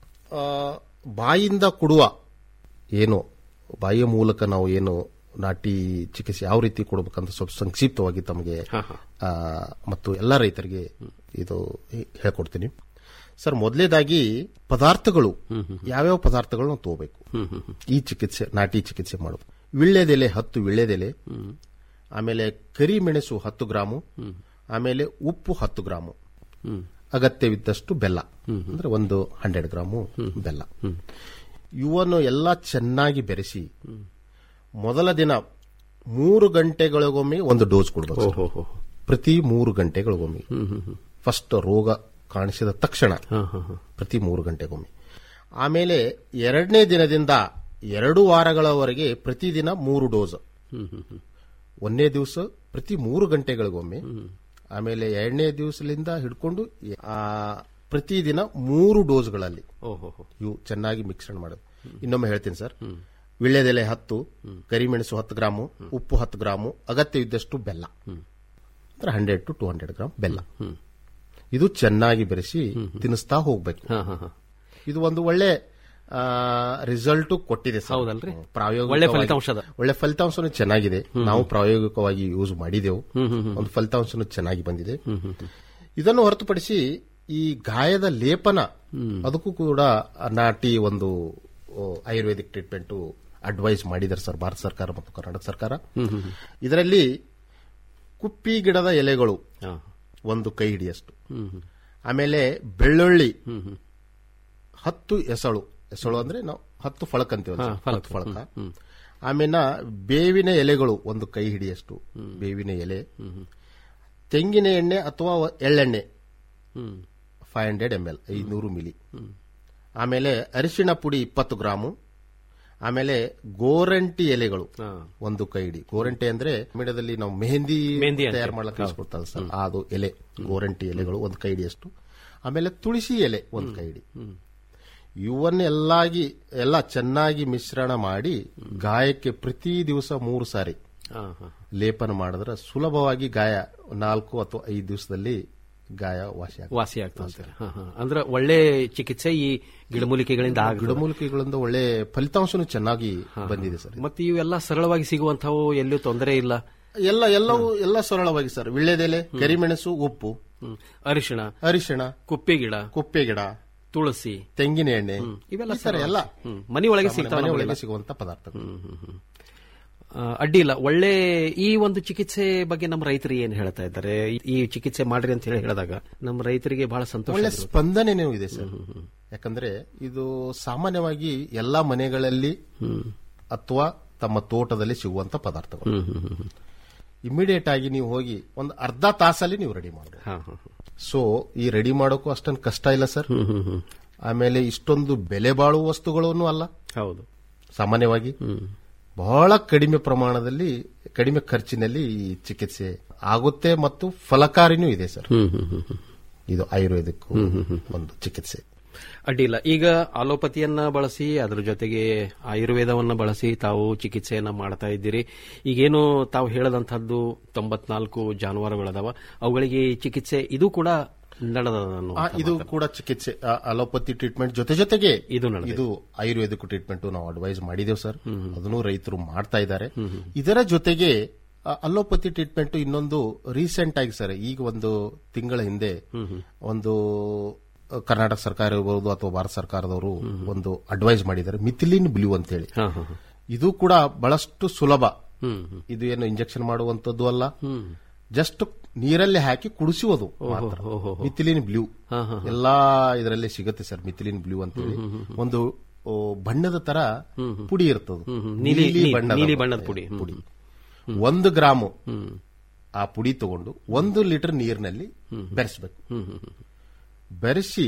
ಬಾಯಿಂದ ಕೊಡುವ ಏನು ಬಾಯಿಯ ಮೂಲಕ ನಾವು ಏನು ನಾಟಿ ಚಿಕಿತ್ಸೆ ಯಾವ ರೀತಿ ಕೊಡಬೇಕಂತ ಸ್ವಲ್ಪ ಸಂಕ್ಷಿಪ್ತವಾಗಿ ತಮಗೆ ಆ, ಮತ್ತು ಎಲ್ಲ ರೈತರಿಗೆ ಇದು ಹೇ- ಹೇಳ್ಕೊಡ್ತೀನಿ ಸರ್ ಮೊದಲೇದಾಗಿ ಪದಾರ್ಥಗಳು ಯಾವ್ಯಾವ ಪದಾರ್ಥಗಳು ನಾವು ತಗೋಬೇಕು ಈ ಚಿಕಿತ್ಸೆ ನಾಟಿ ಚಿಕಿತ್ಸೆ ಮಾಡೋದು ವಿಳ್ಳೆದೆಲೆ ಹತ್ತು ವಿಳ್ಳೆದೆಲೆ ಆಮೇಲೆ ಕರಿಮೆಣಸು ಹತ್ತು ಗ್ರಾಮು ಆಮೇಲೆ ಉಪ್ಪು ಹತ್ತು ಗ್ರಾಮು ಅಗತ್ಯವಿದ್ದಷ್ಟು ಬೆಲ್ಲ ಅಂದ್ರೆ ಒಂದು ಹಂಡ್ರೆಡ್ ಗ್ರಾಮು ಬೆಲ್ಲ ಇವನ್ನು ಎಲ್ಲ ಚೆನ್ನಾಗಿ ಬೆರೆಸಿ ಮೊದಲ ದಿನ ಮೂರು ಗಂಟೆಗಳಿಗೊಮ್ಮೆ ಒಂದು ಡೋಸ್ ಕೊಡಬೇಕು ಸರ್. ಓಹೋ ಪ್ರತಿ ಮೂರು ಗಂಟೆಗಳಿಗೊಮ್ಮೆ ಫಸ್ಟ್ ರೋಗ ಕಾಣಿಸಿದ ತಕ್ಷಣ ಹಾ ಹಾ ಹಾ ಪ್ರತಿ ಮೂರು ಗಂಟೆಗೊಮ್ಮೆ ಆಮೇಲೆ ಎರಡನೇ ದಿನದಿಂದ ಎರಡು ವಾರಗಳವರೆಗೆ ಪ್ರತಿದಿನ ಮೂರು ಡೋಸ್ ಹ್ಮ್ ಹ್ಮ್ ಹ್ಮ್ ಒಂದನೇ ದಿವಸ ಪ್ರತಿ ಮೂರು ಗಂಟೆಗಳಿಗೊಮ್ಮೆ ಆಮೇಲೆ ಎರಡನೇ ದಿವಸದಿಂದ ಹಿಡ್ಕೊಂಡು ಆ, ಪ್ರತಿದಿನ ಮೂರು ಡೋಸ್ಗಳಲ್ಲಿ ಓಹೋ ಹೋ ಇವು ಚೆನ್ನಾಗಿ ಮಿಶ್ರಣ ಮಾಡೋದು ಇನ್ನೊಮ್ಮೆ ಹೇಳ್ತೀನಿ ಸರ್ ವಿಳ್ಳೆದೆಲೆ ಹತ್ತು ಕರಿಮೆಣಸು ಹತ್ತು ಗ್ರಾಮು ಉಪ್ಪು ಹತ್ತು ಗ್ರಾಮು ಅಗತ್ಯ ಇದ್ದಷ್ಟು ಬೆಲ್ಲ ಅಂದ್ರೆ hundred to two hundred gram ಬೆಲ್ಲ ಇದು ಚೆನ್ನಾಗಿ ಬೆರೆಸಿ ತಿನ್ನಿಸ್ತಾ ಹೋಗ್ಬೇಕು ಹಾ ಹಾ ಹಾ ಇದು ಒಂದು ಒಳ್ಳೆ ರಿಸಲ್ಟ್ ಕೊಟ್ಟಿದೆ ಸರ್ ಹೌದಲ್ರಿ? ಪ್ರಾಯೋಗಿಕ ಒಳ್ಳೆ ಫಲಿತಾಂಶದ. ಒಳ್ಳೆ ಫಲಿತಾಂಶನೂ ಚೆನ್ನಾಗಿದೆ ನಾವು ಪ್ರಾಯೋಗಿಕವಾಗಿ ಯೂಸ್ ಮಾಡಿದೆವು ಒಂದು ಫಲಿತಾಂಶನೂ ಚೆನ್ನಾಗಿ ಬಂದಿದೆ ಇದನ್ನು ಹೊರತುಪಡಿಸಿ ಈ ಗಾಯದ ಲೇಪನ ಅದಕ್ಕೂ ಕೂಡ ನಾಟಿ ಒಂದು ಓ, ಆಯುರ್ವೇದಿಕ್ ಟ್ರೀಟ್ಮೆಂಟ್ ಅಡ್ವೈಸ್ ಮಾಡಿದ್ದಾರೆ ಸರ್ ಭಾರತ ಸರ್ಕಾರ ಮತ್ತು ಕರ್ನಾಟಕ ಸರ್ಕಾರ ಇದರಲ್ಲಿ ಕುಪ್ಪಿ ಗಿಡದ ಎಲೆಗಳು ಹಾ ಒಂದು ಕೈ ಹಿಡಿಯಷ್ಟು ಹ್ಮ್ ಹ್ಮ್ ಆಮೇಲೆ ಬೆಳ್ಳುಳ್ಳಿ ಹ್ಮ್ ಹ್ಮ್ ಹತ್ತು ಎಸಳು ಎಸಳು ಅಂದ್ರೆ ನಾವು ಹತ್ತು ಫಳಕ್ ಅಂತೀವಲ್ಲ ಹಾ, ಸರ್, ಫಲಕ. ಹತ್ತು ಫಳಕ ಆಮೇಲೆ ಬೇವಿನ ಎಲೆಗಳು ಒಂದು ಕೈ ಹಿಡಿಯಷ್ಟು ಬೇವಿನ ಎಲೆ ತೆಂಗಿನ ಎಣ್ಣೆ ಅಥವಾ ಎಳ್ಳೆಣ್ಣೆ ಹ್ಮ್ ಫೈವ್ ಹಂಡ್ರೆಡ್ ಎಂ ಎಲ್ ಐನೂರು ಮಿಲಿ ಆಮೇಲೆ ಅರಿಶಿಣ ಪುಡಿ ಇಪ್ಪತ್ತು ಗ್ರಾಮು ಆಮೇಲೆ ಗೋರಂಟಿ ಎಲೆಗಳು ಹಾ ಒಂದು ಕೈ ಹಿಡಿ ಗೋರಂಟಿ ಅಂದ್ರೆ ಮೀಡಿಯಾದಲ್ಲಿ ನಾವು ಮೆಹಂದಿ ಮೆಹಂದಿ ಅಂತೀವಿ. ತಯಾರು ಮಾಡಕ್ಕೆ ಇಸ್ಕೊಡ್ತಾರೆ ಸರ್ ಅದು ಎಲೆ ಗೋರಂಟಿ ಎಲೆಗಳು ಒಂದು ಕೈ ಹಿಡಿಯಷ್ಟು ಆಮೇಲೆ ತುಳಸಿ ಎಲೆ ಒಂದು ಕೈ ಹಿಡಿ ಇವನ್ನೆಲ್ಲಾಗಿ ಎಲ್ಲ ಚೆನ್ನಾಗಿ ಮಿಶ್ರಣ ಮಾಡಿ ಗಾಯಕ್ಕೆ ಪ್ರತಿ ದಿವಸ ಮೂರು ಸಾರಿ ಹಾ ಹಾ ಲೇಪನ ಮಾಡಿದ್ರೆ ಸುಲಭವಾಗಿ ಗಾಯ ನಾಲ್ಕು ಅಥವಾ ಐದು ದಿವಸದಲ್ಲಿ ಗಾಯ ವಾಸಿ ಆಗುತ್ತೆ ವಾಸಿ ಆಗ್ತದೆ ಅಂತಾರೆ ಹಾ ಹಾ ಅಂದ್ರೆ ಒಳ್ಳೆ ಚಿಕಿತ್ಸೆ ಈ ಗಿಡಮೂಲಿಕೆಗಳಿಂದ ಆಗ ಗಿಡಮೂಲಿಕೆಗಳಿಂದ ಒಳ್ಳೆ ಫಲಿತಾಂಶನೂ ಚೆನ್ನಾಗಿ ಬಂದಿದೆ ಸರ್ ಮತ್ತೆ ಇವೆಲ್ಲ ಸರಳವಾಗಿ ಸಿಗುವಂತವು ಎಲ್ಲೂ ತೊಂದರೆ ಇಲ್ಲ ಎಲ್ಲ ಎಲ್ಲವೂ ಎಲ್ಲ ಸರಳವಾಗಿ ಸರ್ ವಿಳ್ಳೆದೆಲೆ ಕರಿಮೆಣಸು ಉಪ್ಪು ಹ್ಮ್. ಅರಿಶಿಣ ಅರಿಶಿಣ ಕುಪ್ಪೆ ಗಿಡ ಕುಪ್ಪೆ ಗಿಡ ತುಳಸಿ ತೆಂಗಿನ ಎಣ್ಣೆ ಇವೆಲ್ಲ ಈ ತರ ಎಲ್ಲ ಹ್ಮ್. ಮನೆಯೊಳಗೆ ಸಿಗ್ತಾವ ಮನೆ ಒಳಗೆ ಸಿಗುವಂತ ಪದಾರ್ಥಗಳು ಆ, ಅಡ್ಡಿ ಇಲ್ಲ ಒಳ್ಳೆ ಈ ಒಂದು ಚಿಕಿತ್ಸೆ ಬಗ್ಗೆ ನಮ್ಮ ರೈತರು ಏನ್ ಹೇಳ್ತಾ ಇದ್ದಾರೆ ಈ- ಈ ಚಿಕಿತ್ಸೆ ಮಾಡ್ರಿ ಅಂತ ಹೇಳಿ ಹೇಳಿದಾಗ ನಮ್ಮ ರೈತರಿಗೆ ಬಹಳ ಸಂತೋಷ ಒಳ್ಳೆ ಆಗಿರುತ್ತೆ. ಸ್ಪಂದನೆನೂ ಇದೆ ಸರ್ ಯಾಕಂದ್ರೆ ಇದು ಸಾಮಾನ್ಯವಾಗಿ ಎಲ್ಲಾ ಮನೆಗಳಲ್ಲಿ ಅಥವಾ ತಮ್ಮ ತೋಟದಲ್ಲಿ ಸಿಗುವಂತ ಪದಾರ್ಥಗಳು ಹ್ಮ್, ಹ್ಮ್, ಹ್ಮ್, ಹ್ಮ್. ಇಮಿಡಿಯೇಟ್ ಆಗಿ ನೀವು ಹೋಗಿ ಒಂದು ಅರ್ಧ ತಾಸಲ್ಲಿ ನೀವು ರೆಡಿ ಮಾಡಬಹುದು ಹಾ, ಹಾ, ಹಾ. ಸೊ ಈ ರೆಡಿ ಮಾಡೋಕ್ಕೂ ಅಷ್ಟೊಂದು ಕಷ್ಟ ಇಲ್ಲ ಸರ್ ಹ್ಮ್, ಹ್ಮ್, ಹ್ಮ್. ಆಮೇಲೆ ಇಷ್ಟೊಂದು ಬೆಲೆ ಬಾಳುವ ವಸ್ತುಗಳನ್ನು ಅಲ್ಲ ಹೌದು ಸಾಮಾನ್ಯವಾಗಿ ಹ್ಮ್. ಬಹಳ ಕಡಿಮೆ ಪ್ರಮಾಣದಲ್ಲಿ ಕಡಿಮೆ ಖರ್ಚಿನಲ್ಲಿ ಈ ಚಿಕಿತ್ಸೆ ಆಗುತ್ತೆ ಮತ್ತು ಫಲಕಾರಿನೂ ಇದೆ ಸರ್ ಹ್ಮ್, ಹ್ಮ್, ಹ್ಮ್, ಹ್ಮ್. ಇದು ಆಯುರ್ವೇದಕ್ಕೂ ಒಂದು ಚಿಕಿತ್ಸೆ ಅಡ್ಡಿಲ್ಲ ಈಗ ಅಲೋಪತಿಯನ್ನ ಬಳಸಿ ಅದರ ಜೊತೆಗೆ ಆಯುರ್ವೇದವನ್ನ ಬಳಸಿ ತಾವು ಚಿಕಿತ್ಸೆಯನ್ನ ಮಾಡ್ತಾ ಇದ್ದೀರಿ ಈಗೇನು ತಾವು ಹೇಳದಂತಹದ್ದು ತೊಂಬತ್ನಾಲ್ಕು ಜಾನುವಾರುಗಳದಾವ ಅವುಗಳಿಗೆ ಈ ಚಿಕಿತ್ಸೆ ಇದು ಕೂಡ ನಡೆದ ಆ, ಇದು ಕೂಡ ಚಿಕಿತ್ಸೆ ಆ, ಅಲೋಪತಿ ಟ್ರೀಟ್ಮೆಂಟ್ ಜೊತೆ ಜೊತೆಗೆ ಇದು ನಡೆದಿದೆ. ಇದು ಆಯುರ್ವೇದಿಕ್ ಟ್ರೀಟ್ಮೆಂಟ್ ನಾವು ಅಡ್ವೈಸ್ ಮಾಡಿದೇವು ಸರ್ ಅದನ್ನು ರೈತರು ಮಾಡ್ತಾ ಇದ್ದಾರೆ ಇದರ ಜೊತೆಗೆ ಆ, ಅಲೋಪತಿ ಟ್ರೀಟ್ಮೆಂಟ್ ಇನ್ನೊಂದು ರೀಸೆಂಟ್ ಆಗಿ ಸರ್ ಈಗ ಒಂದು ತಿಂಗಳ ಹಿಂದೆ ಒಂದು ಆ, ಕರ್ನಾಟಕ ಸರ್ಕಾರ ಇರಬಹುದು ಅಥವಾ ಭಾರತ ಸರ್ಕಾರದವರು ಒಂದು ಅಡ್ವೈಸ್ ಮಾಡಿದ್ದಾರೆ ಮಿಥಿಲಿನ್ ಬ್ಲೂ ಅಂತ ಹೇಳಿ ಹಾ ಹಾ ಹಾ. ಇದು ಕೂಡ ಬಹಳಷ್ಟು ಸುಲಭ ಹ್ಮ್ ಹ್ಮ್. ಇದು ಏನು ಇಂಜೆಕ್ಷನ್ ಮಾಡುವಂತದ್ದು ಅಲ್ಲ ಜಸ್ಟ್ ನೀರಲ್ಲಿ ಹಾಕಿ ಕುಡಿಸುವುದು ಮಾತ್ರ ಓಹೋ. ಮಿಥಿಲಿನ್ ಬ್ಲೂ ಹಾ, ಹಾ, ಎಲ್ಲಾ ಇದರಲ್ಲಿ ಸಿಗುತ್ತೆ ಸರ್ ಮಿಥಿಲಿನ್ ಬ್ಲೂ ಅಂತ ಹೇಳಿ ಒಂದು ಓ, ಬಣ್ಣದ ತರ ಪುಡಿ ಇರ್ತದೆ ಹ್ಮ್, ಹ್ಮ್. ನೀಲಿ- ನೀ- ನೀಲಿ ಬಣ್ಣದ ಪುಡಿ. ಹ್ಮ್, ಪುಡಿ ಒಂದು ಗ್ರಾಮು ಹ್ಮ್. ಆ ಪುಡಿ ತಗೊಂಡು ಒಂದು ಲೀಟರ್ ನೀರಿನಲ್ಲಿ ಬೆರೆಸಬೇಕು ಹ್ಮ್, ಹ್ಮ್, ಹ್ಮ್. ಬೆರೆಸಿ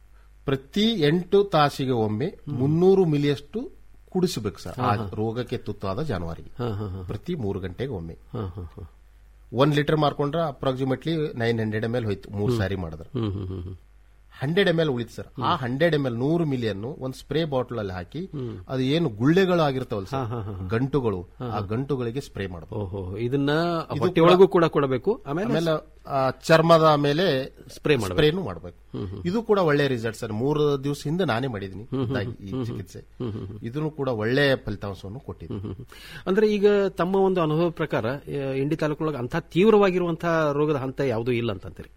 ಪ್ರತಿ ಎಂಟು ತಾಸಿಗೆ ಒಮ್ಮೆ ಮುನ್ನೂರು ಮಿಲಿಯಷ್ಟು ಕುಡಿಸಬೇಕು ಸರ್ ಆ ರೋಗಕ್ಕೆ ತುತ್ತಾದ ಜಾನುವಾರಿಗೆ ಹಾ, ಹಾ, ಹಾ. ಪ್ರತಿ ಮೂರು ಗಂಟೆಗೆ ಒಮ್ಮೆ ಹಾ, ಹಾ, ಹಾ. ಒಂದ್ ಲೀಟರ್ ಮಾರ್ಕೊಂಡ್ರೆ approximately nine hundred M L ಹೋಯ್ತು ಮೂರು ಸಾರಿ ಮಾಡಿದ್ರೆ ಹ್ಮ್, ಹ್ಮ್, ಹ್ಮ್, ಹ್ಮ್. ಹಂಡ್ರೆಡ್ ಎಮ್ ಎಲ್ ಉಳಿತು ಸರ್ ಆ ಹಂಡ್ರೆಡ್ ಎಮ್ ಎಲ್ ನೂರು ಮಿಲಿಯನ್ನು ಒಂದು ಸ್ಪ್ರೇ ಬಾಟಲ್ ಅಲ್ಲಿ ಹಾಕಿ ಅದು ಏನು ಗುಳ್ಳೆಗಳು ಆಗಿರ್ತಾವಲ್ಲ ಸರ್ ಗಂಟುಗಳು ಆ ಗಂಟುಗಳಿಗೆ ಸ್ಪ್ರೇ ಮಾಡಬಹುದು ಓಹೋ ಇದನ್ನ ಹೊಟ್ಟೆಯೊಳಗೂ ಕೂಡ ಕೊಡಬೇಕು ಆಮೇಲೆ ಆಮೇಲೆ ಆ ಚರ್ಮದ ಮೇಲೆ ಸ್ಪ್ರೇ ಮಾಡಬೇಕು ಸ್ಪ್ರೇನು ಮಾಡಬೇಕು ಇದು ಕೂಡ ಒಳ್ಳೆ ರಿಸಲ್ಟ್ ಸರ್ ಮೂರು ದಿವಸ ಹಿಂದೆ ನಾನೇ ಮಾಡಿದ್ದೀನಿ ಖುದ್ದಾಗಿ ಈ ಚಿಕಿತ್ಸೆ ಇದನ್ನು ಕೂಡ ಒಳ್ಳೆ ಫಲಿತಾಂಶವನ್ನು ಕೊಟ್ಟಿದೆ ಅಂದ್ರೆ ಈಗ ತಮ್ಮ ಒಂದು ಅನುಭವ ಪ್ರಕಾರ ಆ, ಇಂಡಿ ತಾಲೂಕೊಳಗೆ ಅಂಥ ತೀವ್ರವಾಗಿರುವಂತಹ ರೋಗದ ಹಂತ ಯಾವುದೂ ಇಲ್ಲ ಅಂತಂತೀರಿ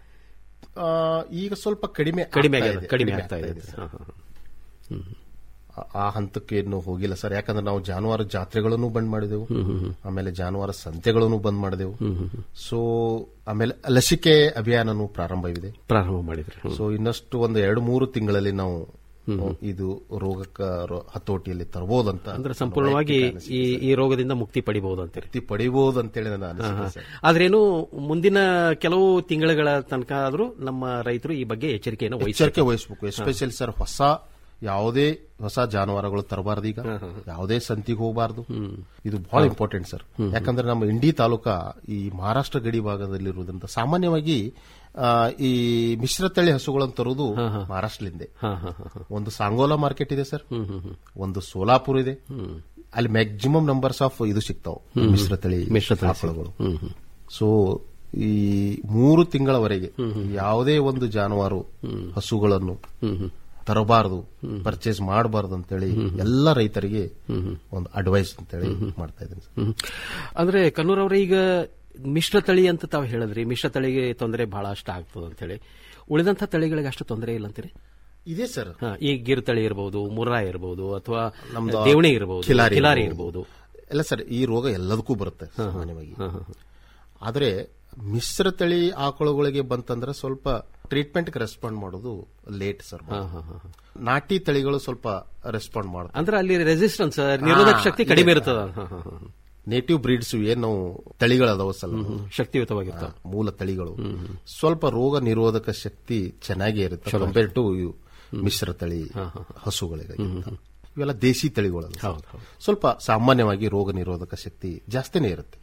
ಆ, ಈಗ ಸ್ವಲ್ಪ ಕಡಿಮೆ ಕಡಿಮೆ ಆಗ್ತಾ ಆಗಿದೆ ಇದೆ, ಕಡಿಮೆ ಆಗ್ತಾ ಇದೆ ಸರ್. ಹಾ, ಹಾ, ಹಾ. ಆ- ಆ ಹಂತಕ್ಕೆ ಏನು ಹೋಗಿಲ್ಲ ಸರ್ ಯಾಕಂದ್ರೆ ನಾವು ಜಾನುವಾರು ಜಾತ್ರೆಗಳನ್ನು ಬಂದ್ ಮಾಡಿದೆವು ಆಮೇಲೆ ಜಾನುವಾರು ಸಂತೆಗಳನ್ನು ಬಂದ್ ಮಾಡಿದೆವು ಸೊ ಆಮೇಲೆ ಲಸಿಕೆ ಅಭಿಯಾನನು ಪ್ರಾರಂಭವಿದೆ ಪ್ರಾರಂಭ ಮಾಡಿದ್ರಿ ಹ್ಮ್. ಸೊ ಇನ್ನಷ್ಟು ಒಂದು ಎರಡು ಮೂರು ತಿಂಗಳಲ್ಲಿ ನಾವು ಇದು ರೋಗಕ್ಕ ರೋ- ಹತೋಟಿಯಲ್ಲಿ ತರಬಹುದಂತ ಅಂದ್ರೆ ಸಂಪೂರ್ಣವಾಗಿ ಈ ಈ ರೋಗದಿಂದ ಮುಕ್ತಿ ಪಡಿಬಹುದು ಅಂತೀರಿ ಮುಕ್ತಿ ಪಡಿಬಹುದು ಅಂತೇಳಿ ನನ್ನ ಅನಿಸಿಕೆ ಸರ್ ಆದ್ರೇನು ಮುಂದಿನ ಕೆಲವು ತಿಂಗಳುಗಳ ತನಕ ಆದ್ರೂ ನಮ್ಮ ರೈತರು ಈ ಬಗ್ಗೆ ಎಚ್ಚರಿಕೆಯನ್ನು ವಹಿಸ ಎಚ್ಚರಿಕೆ ವಹಿಸಬೇಕು ಎಸ್ಪೆಷಲಿ ಸರ್ ಹೊಸ ಯಾವುದೇ ಹೊಸ ಜಾನುವಾರುಗಳು ತರಬಾರ್ದು ಈಗ ಯಾವುದೇ ಸಂತಿಗೆ ಹೋಗಬಾರ್ದು ಇದು ಬಹಳ ಇಂಪಾರ್ಟೆಂಟ್ ಸರ್ ಯಾಕಂದ್ರೆ ನಮ್ಮ ಇಂಡಿ ತಾಲೂಕ ಈ ಮಹಾರಾಷ್ಟ್ರ ಗಡಿ ಭಾಗದಲ್ಲಿರುವುದರಿಂದ ಸಾಮಾನ್ಯವಾಗಿ ಆ, ಈ ಮಿಶ್ರತಳಿ ಹಸುಗಳನ್ನು ತರುವುದು ಮಹಾರಾಷ್ಟ್ರಲಿಂದೆ ಹಾ ಹಾ ಹಾ ಹಾ. ಒಂದು ಸಾಂಗೋಲಾ ಮಾರ್ಕೆಟ್ ಇದೆ ಸರ್ ಹ್ಮ್ ಹ್ಮ್ ಹ್ಮ್ ಒಂದು ಸೋಲಾಪುರ್ ಇದೆ ಅಲ್ಲಿ ಮ್ಯಾಕ್ಸಿಮಮ್ ನಂಬರ್ಸ್ ಆಫ್ ಇದು ಸಿಗ್ತಾವ ಮಿಶ್ರತಳಿ ಮಿಶ್ರತಳಿ ಆಕಳುಗಳು ಹ್ಮ್ ಹ್ಮ್ ಸೊ ಈ ಮೂರು ತಿಂಗಳವರೆಗೆ ಯಾವುದೇ ಒಂದು ಜಾನುವಾರು ಹಸುಗಳನ್ನು ಹ್ಮ್ ಹ್ಮ್ ತರಬಾರದು ಪರ್ಚೇಸ್ ಮಾಡಬಾರದು ಅಂತೇಳಿ ಎಲ್ಲ ರೈತರಿಗೆ ಒಂದು ಅಡ್ವೈಸ್ ಅಂತೇಳಿ ಮಾಡ್ತಾ ಇದ್ದೀನಿ ಸರ್. ಹ್ಮ್. ಅಂದ್ರೆ ಕನ್ನೂರ್ ಅವ್ರೆ ಈಗ ಮಿಶ್ರ ತಳಿ ಅಂತ ತಾವು ಹೇಳಿದ್ರಿ ಮಿಶ್ರ ತಳಿಗೆ ತೊಂದರೆ ಬಹಳ ಅಷ್ಟ ಆಗ್ತದೆ ಅಂತ ಹೇಳಿ ಉಳಿದಂತ ತಳಿಗಳಿಗೆ ಅಷ್ಟು ತೊಂದರೆ ಇಲ್ಲ ಅಂತೀರಿ ಇದೆ ಸರ್ ಹಾ, ಈ ಗಿರ್ ತಳಿ ಇರಬಹುದು ಮುರ್ರಾ ಇರಬಹುದು ಅಥವಾ ನಮ್ದು ದೇವಣಿ ಇರಬಹುದು ಖಿಲಾರಿ ಕಿಲಾರಿ ಇರ್ಬೋದು. ಇರಬಹುದು ಎಲ್ಲ ಸರ್ ಈ ರೋಗ ಎಲ್ಲದಕ್ಕೂ ಬರುತ್ತೆ ಸಾಮಾನ್ಯವಾಗಿ ಆದ್ರೆ ಮಿಶ್ರ ತಳಿ ಆಕಳುಗಳಿಗೆ ಬಂತಂದ್ರೆ ಸ್ವಲ್ಪ ಟ್ರೀಟ್ಮೆಂಟ್ ರೆಸ್ಪಾಂಡ್ ಮಾಡೋದು ಲೇಟ್ ಸರ್ ನಾಟಿ ತಳಿಗಳು ಸ್ವಲ್ಪ ರೆಸ್ಪಾಂಡ್ ಮಾಡ್ತಾರೆ ಅಂದ್ರೆ ಅಲ್ಲಿ ರೆಸಿಸ್ಟೆನ್ಸ್ ನಿರೋಧಕ ಶಕ್ತಿ ಕಡಿಮೆ ಇರ್ತದ ಹಾ, ಹಾ, ಹಾ. ನೇಟಿವ್ ಬ್ರೀಡ್ಸ್ ಏನು ನಾವು ತಳಿಗಳದಾವ ಸಲ ಶಕ್ತಿಯುತವಾಗಿರ್ತಾವ ಮೂಲ ತಳಿಗಳು ಸ್ವಲ್ಪ ರೋಗ ನಿರೋಧಕ ಶಕ್ತಿ ಚೆನ್ನಾಗೇ ಇರುತ್ತೆ ಕಂಪೇರ್ ಟು ಮಿಶ್ರ ತಳಿ ಹಸುಗಳಿಗೆ ಇವೆಲ್ಲ ದೇಸಿ ತಳಿಗಳು ಹೌದು ಹೌದು ಸ್ವಲ್ಪ ಸಾಮಾನ್ಯವಾಗಿ ರೋಗ ನಿರೋಧಕ ಶಕ್ತಿ ಜಾಸ್ತಿನೇ ಇರುತ್ತೆ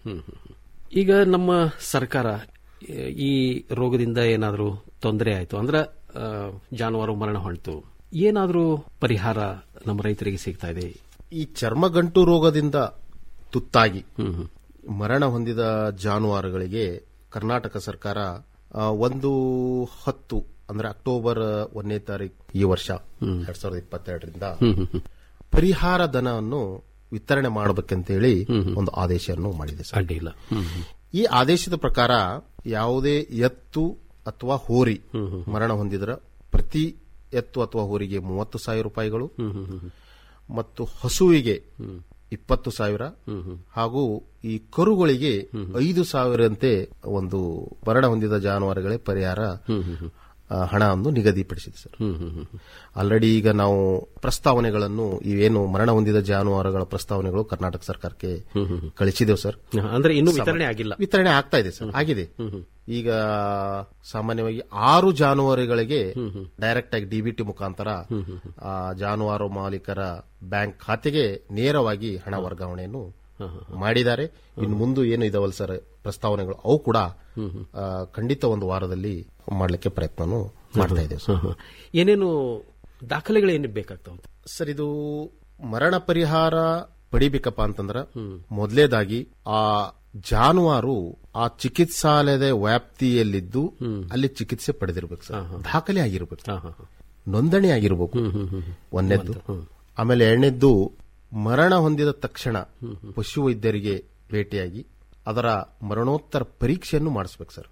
ಈಗ ನಮ್ಮ ಸರ್ಕಾರ ಎ- ಈ ರೋಗದಿಂದ ಏನಾದರೂ ತೊಂದರೆ ಆಯ್ತು ಅಂದ್ರೆ ಆ, ಜಾನುವಾರು ಮರಣ ಹೊಂಟು ಏನಾದರೂ ಪರಿಹಾರ ನಮ್ಮ ರೈತರಿಗೆ ಸಿಗ್ತಾ ಇದೆ ಈ ಚರ್ಮಗಂಟು ರೋಗದಿಂದ ತುತ್ತಾಗಿ ಹ್ಮ್ ಹ್ಮ್. ಮರಣ ಹೊಂದಿದ ಜಾನುವಾರುಗಳಿಗೆ ಕರ್ನಾಟಕ ಸರ್ಕಾರ ಆ, ಒಂದು ಹತ್ತು ಅಂದ್ರೆ ಅಕ್ಟೋಬರ್ ಒಂದನೇ ತಾರೀಕು ಈ ವರ್ಷ ಎರಡ್ ಸಾವಿರದ ಇಪ್ಪತ್ತೆರಡರಿಂದ ಪರಿಹಾರ ಧನವನ್ನು ವಿತರಣೆ ಮಾಡಬೇಕಂತೇಳಿ ಒಂದು ಆದೇಶವನ್ನು ಮಾಡಿದೆ ಸರ್ ಅಡ್ಡಿ ಇಲ್ಲ ಹ್ಮ್ ಹ್ಮ್. ಈ ಆದೇಶದ ಪ್ರಕಾರ ಯಾವುದೇ ಎತ್ತು ಅಥವಾ ಹೋರಿ ಮರಣ ಹೊಂದಿದ್ರ ಪ್ರತಿ ಎತ್ತು ಅಥವಾ ಹೋರಿಗೆ ಮೂವತ್ತು ಸಾವಿರ ರೂಪಾಯಿಗಳು ಮತ್ತು ಹಸುವಿಗೆ ಇಪ್ಪತ್ತು ಸಾವಿರ ಹಾಗೂ ಈ ಕರುಗಳಿಗೆ ಐದು ಸಾವಿರಂತೆ ಒಂದು ಮರಣ ಹೊಂದಿದ ಜಾನುವಾರುಗಳೇ ಪರಿಹಾರ ಆ, ಹಣವನ್ನು ನಿಗದಿಪಡಿಸಿದೆ ಸರ್ ಆಲ್ರೆಡಿ ಈಗ ನಾವು ಪ್ರಸ್ತಾವನೆಗಳನ್ನು ಇವೇನು ಮರಣ ಹೊಂದಿದ ಜಾನುವಾರುಗಳ ಪ್ರಸ್ತಾವನೆಗಳು ಕರ್ನಾಟಕ ಸರ್ಕಾರಕ್ಕೆ ಕಳಿಸಿದೆವು ಸರ್ ಅಂದ್ರೆ ಇನ್ನೂ ವಿತರಣೆ ಆಗಿಲ್ಲ ವಿತರಣೆ ಆಗ್ತಾ ಇದೆ ಸರ್ ಆಗಿದೆ ಈಗ ಸಾಮಾನ್ಯವಾಗಿ ಆರು ಜಾನುವಾರುಗಳಿಗೆ ಡೈರೆಕ್ಟ್ ಆಗಿ ಡಿಬಿಟಿ ಮುಖಾಂತರ ಆ ಜಾನುವಾರು ಮಾಲೀಕರ ಬ್ಯಾಂಕ್ ಖಾತೆಗೆ ನೇರವಾಗಿ ಹಣ ವರ್ಗಾವಣೆಯನ್ನು ಮಾಡಿದ್ದಾರೆ ಇನ್ನು ಮುಂದೆ ಏನು ಇದಾವಲ್ಲ ಸರ್ ಪ್ರಸ್ತಾವನೆಗಳು ಅವು ಕೂಡ ಆ, ಖಂಡಿತ ಒಂದು ವಾರದಲ್ಲಿ ಮಾಡಲಿಕ್ಕೆ ಪ್ರಯತ್ನವನ್ನು ಮಾಡ್ತಾ ಇದ್ದೇವೆ ಸರ್ ಏನೇನು ದಾಖಲೆಗಳು ಏನು ಬೇಕಾಗ್ತಾವ ಸರ್ ಇದು ಮರಣ ಪರಿಹಾರ ಪಡಿಬೇಕಪ್ಪ ಅಂತಂದ್ರ ಮೊದಲೇದಾಗಿ ಆ ಜಾನುವಾರು ಆ ಚಿಕಿತ್ಸಾಲಯದ ವ್ಯಾಪ್ತಿಯಲ್ಲಿದ್ದು ಅಲ್ಲಿ ಚಿಕಿತ್ಸೆ ಪಡೆದಿರ್ಬೇಕು ಸರ್ ದಾಖಲೆ ಆಗಿರ್ಬೇಕು ನೋಂದಣಿ ಆಗಿರ್ಬೇಕು ಒಂದನೇದ್ದು ಆಮೇಲೆ ಎರಡನೇದ್ದು ಮರಣ ಹೊಂದಿದ ತಕ್ಷಣ ಪಶು ವೈದ್ಯರಿಗೆ ಭೇಟಿಯಾಗಿ ಅದರ ಮರಣೋತ್ತರ ಪರೀಕ್ಷೆಯನ್ನು ಮಾಡಿಸ್ಬೇಕು ಸರ್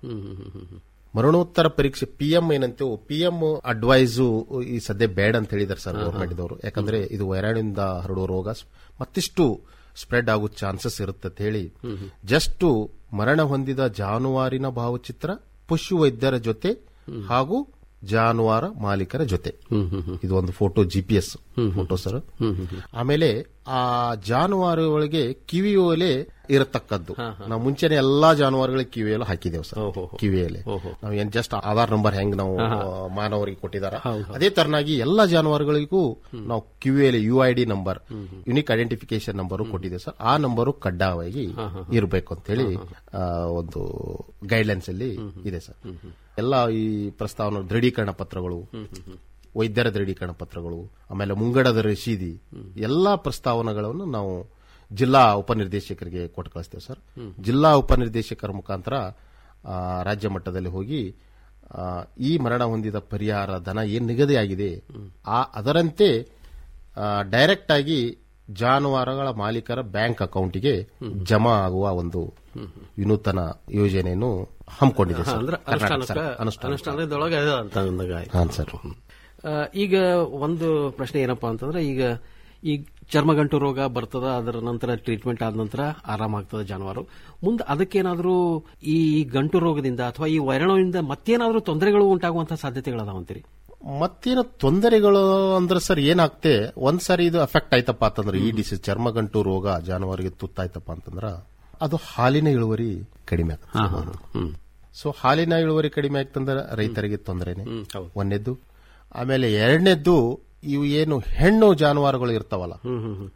ಮರಣೋತ್ತರ ಪರೀಕ್ಷೆ ಪಿಎಂ ಏನಂತೇವು ಪಿಎಂ ಅಡ್ವೈಸ್ ಈ ಸದ್ಯ ಬೇಡ ಅಂತ ಹೇಳಿದಾರೆ ಸರ್ ಗೌರ್ಮೆಂಟ್ದವರು ಯಾಕಂದ್ರೆ ಇದು ವೈರಾಣಿಂದ ಹರಡುವ ರೋಗ ಸ್- ಮತ್ತಿಷ್ಟು ಸ್ಪ್ರೆಡ್ ಆಗೋ ಚಾನ್ಸಸ್ ಇರುತ್ತೆ ಅಂತ ಹೇಳಿ ಜಸ್ಟ್ ಮರಣ ಹೊಂದಿದ ಜಾನುವಾರಿನ ಭಾವಚಿತ್ರ ಪಶು ವೈದ್ಯರ ಜೊತೆ ಹಾಗೂ ಜಾನುವಾರ ಮಾಲೀಕರ ಜೊತೆ ಇದು ಒಂದು ಫೋಟೋ ಜಿಪಿಎಸ್ ಫೋಟೋ ಸರ್ ಆಮೇಲೆ ಆ ಜಾನುವಾರುಗಳಿಗೆ ಕಿವಿಯೋಲೆ ಇರತಕ್ಕದ್ದು ನಾವು ಮುಂಚೆನೆ ಎಲ್ಲಾ ಜಾನುವಾರುಗಳಿಗೆ ಕಿವಿಯಲು ಹಾಕಿದ್ದೇವೆ ಸರ್ ಕಿವಿಯಲೆ ನಾವು ಏನ್ ಜಸ್ಟ್ ಆಧಾರ್ ನಂಬರ್ ಹೆಂಗ್ ನಾವು ಮಾನವರಿಗೆ ಕೊಟ್ಟಿದಾರ ಅದೇ ತರನಾಗಿ ಎಲ್ಲಾ ಜಾನುವಾರುಗಳಿಗೂ ನಾವು ಕಿವಿಯಲ್ಲಿ U I D number unique identification number ಕೊಟ್ಟಿದ್ದೇವೆ ಸರ್ ಆ ನಂಬರು ಕಡ್ಡಾಯವಾಗಿ ಇರಬೇಕು ಅಂತ ಹೇಳಿ ಆ, ಒಂದು ಗೈಡ್ಲೈನ್ಸ್ ಅಲ್ಲಿ ಇದೆ ಸರ್ ಎಲ್ಲ ಈ ಪ್ರಸ್ತಾವನೆ ದೃಢೀಕರಣ ಪತ್ರಗಳು ವೈದ್ಯರ ದೃಢೀಕರಣ ಪತ್ರಗಳು ಆಮೇಲೆ ಮುಂಗಡದ ರಶೀದಿ ಎಲ್ಲಾ ಪ್ರಸ್ತಾವನೆಗಳನ್ನು ನಾವು ಜಿಲ್ಲಾ ಉಪನಿರ್ದೇಶಕರಿಗೆ ಕೊಟ್ಟು ಕಳಿಸ್ತೇವೆ ಸರ್ ಜಿಲ್ಲಾ ಉಪನಿರ್ದೇಶಕರ ಮುಖಾಂತರ ಆ, ರಾಜ್ಯ ಮಟ್ಟದಲ್ಲಿ ಹೋಗಿ ಆ, ಈ ಮರಣ ಹೊಂದಿದ ಪರಿಹಾರ ಧನ ಏನ್ ನಿಗದಿಯಾಗಿದೆ ಆ ಅದರಂತೆ ಡೈರೆಕ್ಟ್ ಆಗಿ ಜಾನುವಾರುಗಳ ಮಾಲೀಕರ ಬ್ಯಾಂಕ್ ಅಕೌಂಟಿಗೆ ಜಮಾ ಆಗುವ ಒಂದು ವಿನೂತನ ಯೋಜನೆಯನ್ನು ಹಮ್ಮಿಕೊಂಡಿದೆ ಸರ್ ಅಂದ್ರೆ ಕರ್ನಾಟಕ ಅನುಷ್ಠಾನಕ್ಕ ಸರ್ಕಾರ. ಅನುಷ್ಠಾನ ಅನುಷ್ಠಾನದೊಳಗೆ ಇದೆ ಅಂತ ಅಂದಾಗ ಆಯ್ತು. ಹಾಂ ಸರ್ ಆ, ಈಗ ಒಂದು ಪ್ರಶ್ನೆ ಏನಪ್ಪಾ ಅಂತಂದ್ರೆ ಈಗ ಈ ಚರ್ಮಗಂಟು ರೋಗ ಬರ್ತದ ಅದರ ನಂತರ ಟ್ರೀಟ್ಮೆಂಟ್ ಆದ ನಂತರ ಆರಾಮಾಗ್ತದೆ ಜಾನುವಾರು ಮುಂದೆ ಅದಕ್ಕೇನಾದ್ರೂ ಈ ಗಂಟು ರೋಗದಿಂದ ಅಥವಾ ಈ ವೈರಾಣುವಿಂದ ಮತ್ತೇನಾದ್ರೂ ತೊಂದರೆಗಳು ಉಂಟಾಗುವಂತಹ ಸಾಧ್ಯತೆಗಳದಾವಂತೀರಿ ಮತ್ತೇನು ತೊಂದರೆಗಳು ಅಂದ್ರೆ ಸರ್ ಏನಾಗ್ತೆ ಒಂದ್ ಸಾರಿ ಇದು ಅಫೆಕ್ಟ್ ಆಯ್ತಪ್ಪ ಅಂತಂದ್ರೆ ಈ ಡಿಸೀಸ್ ಚರ್ಮಗಂಟು ರೋಗ ಜಾನುವಾರಿಗೆ ತುತ್ತಾಯ್ತಪ್ಪ ಅಂತಂದ್ರ ಅದು ಹಾಲಿನ ಇಳುವರಿ ಕಡಿಮೆ ಆಗುತ್ತೆ ಹ್ಮ್ ಸೊ ಹಾಲಿನ ಇಳುವರಿ ಕಡಿಮೆ ಆಗ್ತಂದ್ರೆ ರೈತರಿಗೆ ತೊಂದರೆನೆ ಹ್ಮ್ ಹೌದು ಒಂದನೇದ್ದು ಆಮೇಲೆ ಎರಡನೇದ್ದು ಇವು ಏನು ಹೆಣ್ಣು ಜಾನುವಾರುಗಳು ಇರ್ತಾವಲ್ಲ ಹ್ಮ್ ಹ್ಮ್ ಹ್ಮ್